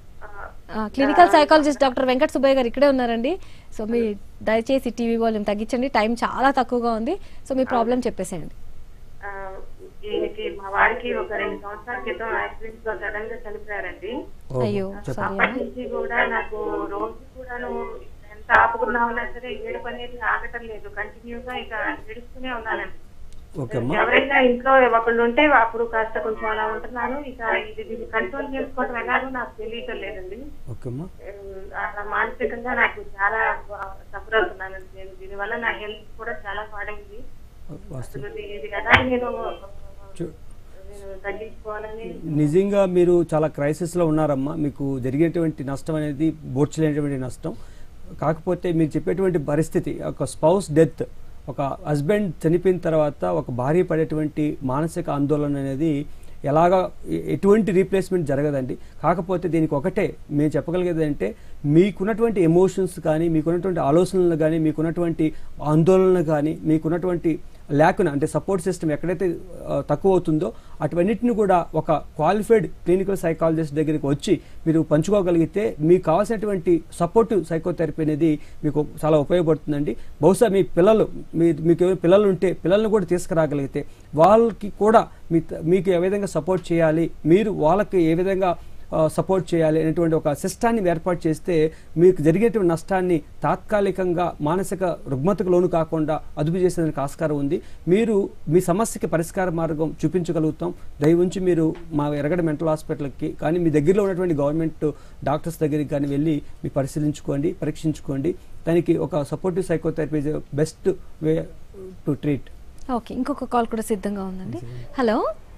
clinical psychologist doctor Venkata Subbaiah garu ఇక్కడే ఉన్నారండి సో మీ దయచేసి టీవీ వాల్యూమ్ తగ్గించండి టైం చాలా తక్కువగా ఉంది సో మీ ప్రాబ్లం చెప్పేసేయండి ఆ, ఈయనకి మా వారికి ఒక రెండు సంవత్సరాల క్రితం యాక్సిడెంట్ లో సడన్ గా చనిపోయారండి ఓహో, అయ్యో, చెప్పండి. sorry అప్పటి నుంచి కూడా నాకు రోజు కూడాను ఎంత ఆపుకున్నా ఉన్నా సరే ఏడుపు అనేది ఆగటం లేదు కంటిన్యూగా ఇక ఏడుస్తూనే ఉన్నానండి ఓకే అమ్మా ఎవరైనా ఇంట్లో ఒకళ్ళు ఉంటే అప్పుడు కాస్త కొంచెం అలా ఉంటున్నాను ఇక ఇది దీన్ని కంట్రోల్ చేసుకోవడం ఎలాగో నాకు తెలియటం లేదండి ఓకే అమ్మా ఉమ్, అలా మానసికంగా నాకు చాలా సఫర్ అవుతున్నానండి నేను దీనివల్ల నా హెల్త్ కూడా చాలా పాడైంది వాస్తవం అసలు ఇది- ఇది ఎలా నేను చూ- నేను తగ్గించుకోవాలని నిజంగా మీరు చాలా క్రైసిస్లో ఉన్నారమ్మా మీకు జరిగేటువంటి నష్టం అనేది బోడ్చలేనటువంటి నష్టం కాకపోతే మీరు చెప్పేటువంటి పరిస్థితి ఒక స్పౌస్ డెత్ ఒక హస్బెండ్ చనిపోయిన తర్వాత ఒక భార్య పడేటువంటి మానసిక ఆందోళన అనేది ఎలాగా ఎ- ఎటువంటి రీప్లేస్మెంట్ జరగదండి కాకపోతే దీనికి ఒకటే మేము చెప్పగలిగేది అంటే మీకున్నటువంటి ఎమోషన్స్ కానీ మీకున్నటువంటి ఆలోచనలు కానీ మీకున్నటువంటి ఆందోళనలు కానీ మీకున్నటువంటి ల్యాకున అంటే సపోర్ట్ సిస్టమ్ ఎక్కడైతే ఆ, తక్కువ అవుతుందో అటువన్నిటిని కూడా ఒక క్వాలిఫైడ్ క్లినికల్ సైకాలజిస్ట్ దగ్గరికి వచ్చి మీరు పంచుకోగలిగితే మీకు కావాల్సినటువంటి సపోర్టివ్ సైకోథెరపీ అనేది మీకు చాలా ఉపయోగపడుతుందండి బహుశా మీ పిల్లలు మీ మీకు ఏమైనా పిల్లలు ఉంటే పిల్లల్ని కూడా తీసుకురాగలిగితే వాళ్ళకి కూడా మీ మీకు ఏ విధంగా సపోర్ట్ చేయాలి మీరు వాళ్ళకి ఏ విధంగా సపోర్ట్ చేయాలి అనేటువంటి ఒక సిస్టాన్ని ఏర్పాటు చేస్తే మీకు జరిగేటువంటి నష్టాన్ని తాత్కాలికంగా మానసిక రుగ్మతకు లోను కాకుండా అదుపు చేసేందుకు ఆస్కారం ఉంది మీరు మీ సమస్యకి పరిష్కార మార్గం చూపించగలుగుతాం దయవుంచి మీరు మా ఎరగడ మెంటల్ హాస్పిటల్కి కానీ మీ దగ్గరలో ఉన్నటువంటి గవర్నమెంట్ డాక్టర్స్ దగ్గరికి కానీ వెళ్ళి మీ పరిశీలించుకోండి పరీక్షించుకోండి దానికి ఒక supportive psychotherapy best way to treat okay ఇంకొక కాల్ కూడా సిద్ధంగా ఉందండి హలో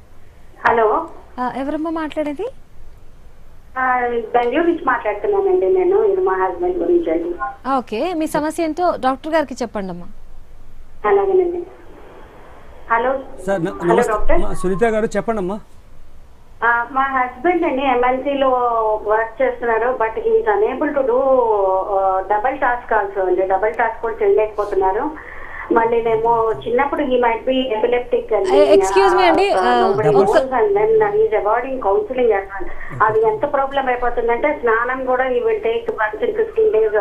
హలో ఆ, ఎవరమ్మా మాట్లాడేది ఆ, బెంగళూరు నుంచి మాట్లాడుతున్నానండి నేను ఇది మా హస్బెండ్ గురించి అండి ఆ, ఓకే మీ సమస్య ఏంటో డాక్టర్ గారికి చెప్పండి అమ్మా అలాగేనండి హలో సార్ న- హలో నమస్తే డాక్టర్ అమ్మా, సునీత గారు చెప్పండి అమ్మా ఆ, మా హస్బెండ్ అండి MNC లో వర్క్ చేస్తున్నారు but is unable to do double task also అండి డబల్ టాస్క్ కూడా చేయలేకపోతున్నారు మళ్ళీ మేము చిన్నప్పుడు ఈ might be epileptic Eh, excuse me అండి, uh, ఒక్క- ఈజ్ అవాయిడింగ్ కౌన్సిలింగ్ అది ఎంత ప్రాబ్లం అయిపోతుందంటే స్నానం కూడా ఈ will take once in fifteen days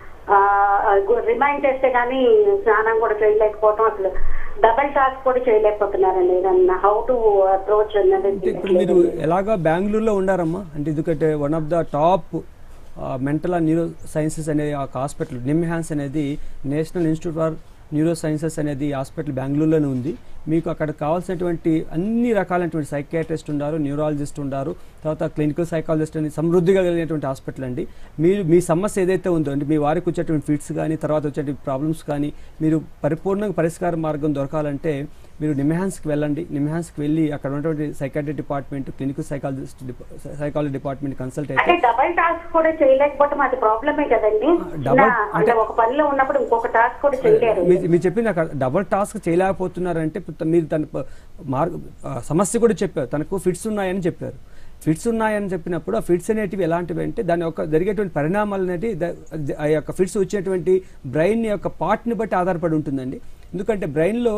remind చేస్తే కానీ స్నానం కూడా చేయలేకపోవటం అసలు డబల్ టాస్క్ కూడా చేయలేకపోతున్నారండి ఏదన్నా హౌ టు అప్రోచ్ అన్నది ఇప్పుడు మీరు ఎలాగా బెంగళూరులో ఉండారమ్మా అంటే ఎందుకంటే one of the top mental and neuro sciences అనే ఒక హాస్పిటల్ నిమ్హాన్స్ అనేది national institute for neuro sciences అనేది హాస్పిటల్ బెంగళూరులోనే ఉంది మీకు అక్కడ కావాల్సినటువంటి అన్ని రకాలైనటువంటి సైకియాట్రిస్ట్ ఉన్నారు న్యూరాలజిస్ట్ ఉన్నారు తర్వాత క్లినికల్ సైకాలజిస్ట్ అని సమృద్ధిగా కలిగినటువంటి హాస్పిటల్ అండి మీరు మీ సమస్య ఏదైతే ఉందో అంటే మీ వారికి వచ్చేటువంటి ఫిట్స్ కానీ తర్వాత వచ్చేటువంటి ప్రాబ్లమ్స్ కానీ మీరు పరిపూర్ణంగా పరిష్కార మార్గం దొరకాలంటే మీరు నిమ్హాన్స్కి వెళ్ళండి నిమ్హాన్స్కి వెళ్ళి అక్కడ ఉన్నటువంటి psychiatry department clinical psychologist psychology department consult అంటే అయితే డబల్ టాస్క్ కూడా చేయలేకపోవటం అది ప్రాబ్లమే కదండి double- నా- అంటే ఒక పనిలో ఉన్నప్పుడు ఇంకొక టాస్క్ కూడా చేయలేరు మీ- మీరు చెప్పింది అక్కడ డబుల్ టాస్క్ చేయలేకపోతున్నారంటే త- మీరు తన ప- మార్గ ఆ, సమస్య కూడా చెప్పారు తనకు ఫిట్స్ ఉన్నాయని చెప్పారు ఫిట్స్ ఉన్నాయని చెప్పినప్పుడు ఆ ఫిట్స్ అనేటివి ఎలాంటివి అంటే దాని యొక్క జరిగేటువంటి పరిణామాలు అనేటివి ద- ద- ఆ యొక్క ఫిట్స్ వచ్చేటువంటి బ్రెయిన్ యొక్క పార్ట్ని బట్టి ఆధారపడి ఉంటుందండి ఎందుకంటే బ్రెయిన్లో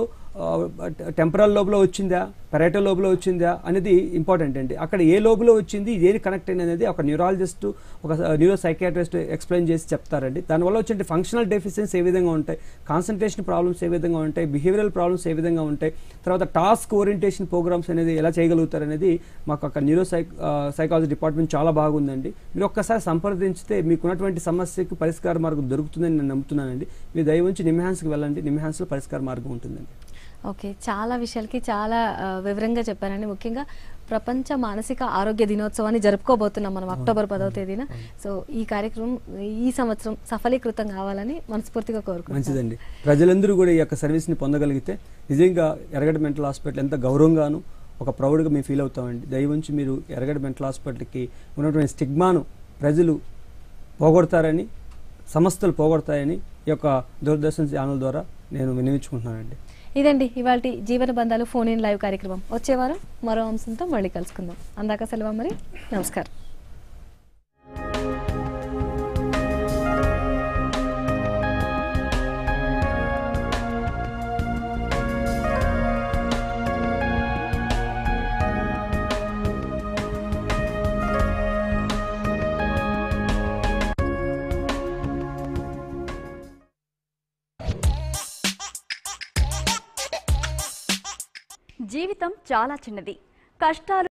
టెంపరల్ లోబులో వచ్చిందా పెరైటో లోబులో వచ్చిందా అనేది ఇంపార్టెంట్ అండి అక్కడ ఏ లోబులో వచ్చింది ఏది కనెక్ట్ అయింది అనేది ఒక న్యూరాలజిస్ట్ ఒక న్యూరో సైకాట్రిస్ట్ ఎక్స్ప్లెయిన్ చేసి చెప్తారండి దానివల్ల వచ్చే ఫంక్షనల్ డెఫిషియన్స్ ఏ విధంగా ఉంటాయి కాన్సన్ట్రేషన్ ప్రాబ్లమ్స్ ఏ విధంగా ఉంటాయి బిహేవియరల్ ప్రాబ్లమ్స్ ఏ విధంగా ఉంటాయి తర్వాత టాస్క్ ఓరియంటేషన్ ప్రోగ్రామ్స్ అనేది ఎలా చేయగలుగుతారు అనేది మాకు ఒక న్యూరో సైక్ సైకాలజీ డిపార్ట్మెంట్ చాలా బాగుందండి మీరు ఒక్కసారి సంప్రదించితే మీకున్నటువంటి సమస్యకు పరిష్కార మార్గం దొరుకుతుందని నేను నమ్ముతున్నానండి మీరు దయ ఉంచి నిమ్హాన్స్కి వెళ్ళండి నిమ్హాన్స్లో పరిష్కార మార్గం ఉంటుందండి ఓకే చాలా విషయాలకి చాలా ఆ, వివరంగా చెప్పారండి ముఖ్యంగా ప్రపంచ మానసిక ఆరోగ్య దినోత్సవాన్ని జరుపుకోబోతున్నాం మనం అక్టోబర్ పదవ తేదీన సో ఈ కార్యక్రమం ఈ సంవత్సరం సఫలీకృతం కావాలని మనస్ఫూర్తిగా కోరుకుంటున్నాం మంచిదండి ప్రజలందరూ కూడా ఈ యొక్క సర్వీస్ని పొందగలిగితే నిజంగా ఎరగడ మెంటల్ హాస్పిటల్ ఎంత గౌరవంగాను ఒక ప్రౌడ్గా మేము ఫీల్ అవుతామండి దయవుంచి మీరు ఎరగడ మెంటల్ హాస్పిటల్కి ఉన్నటువంటి స్టిగ్మాను ప్రజలు పోగొడతారని సంస్థలు పోగొడతాయని ఈ యొక్క దూరదర్శన్ ఛానల్ ద్వారా నేను వినియోగించుకుంటున్నానండి ఇదండి ఇవాళ జీవన బంధాలు ఫోన్ ఇన్ లైవ్ కార్యక్రమం వచ్చే వారం మరో అంశంతో మళ్ళీ కలుసుకుందాం అందాక సెలవు మరి నమస్కారం జీవితం చాలా చిన్నది కష్టాలు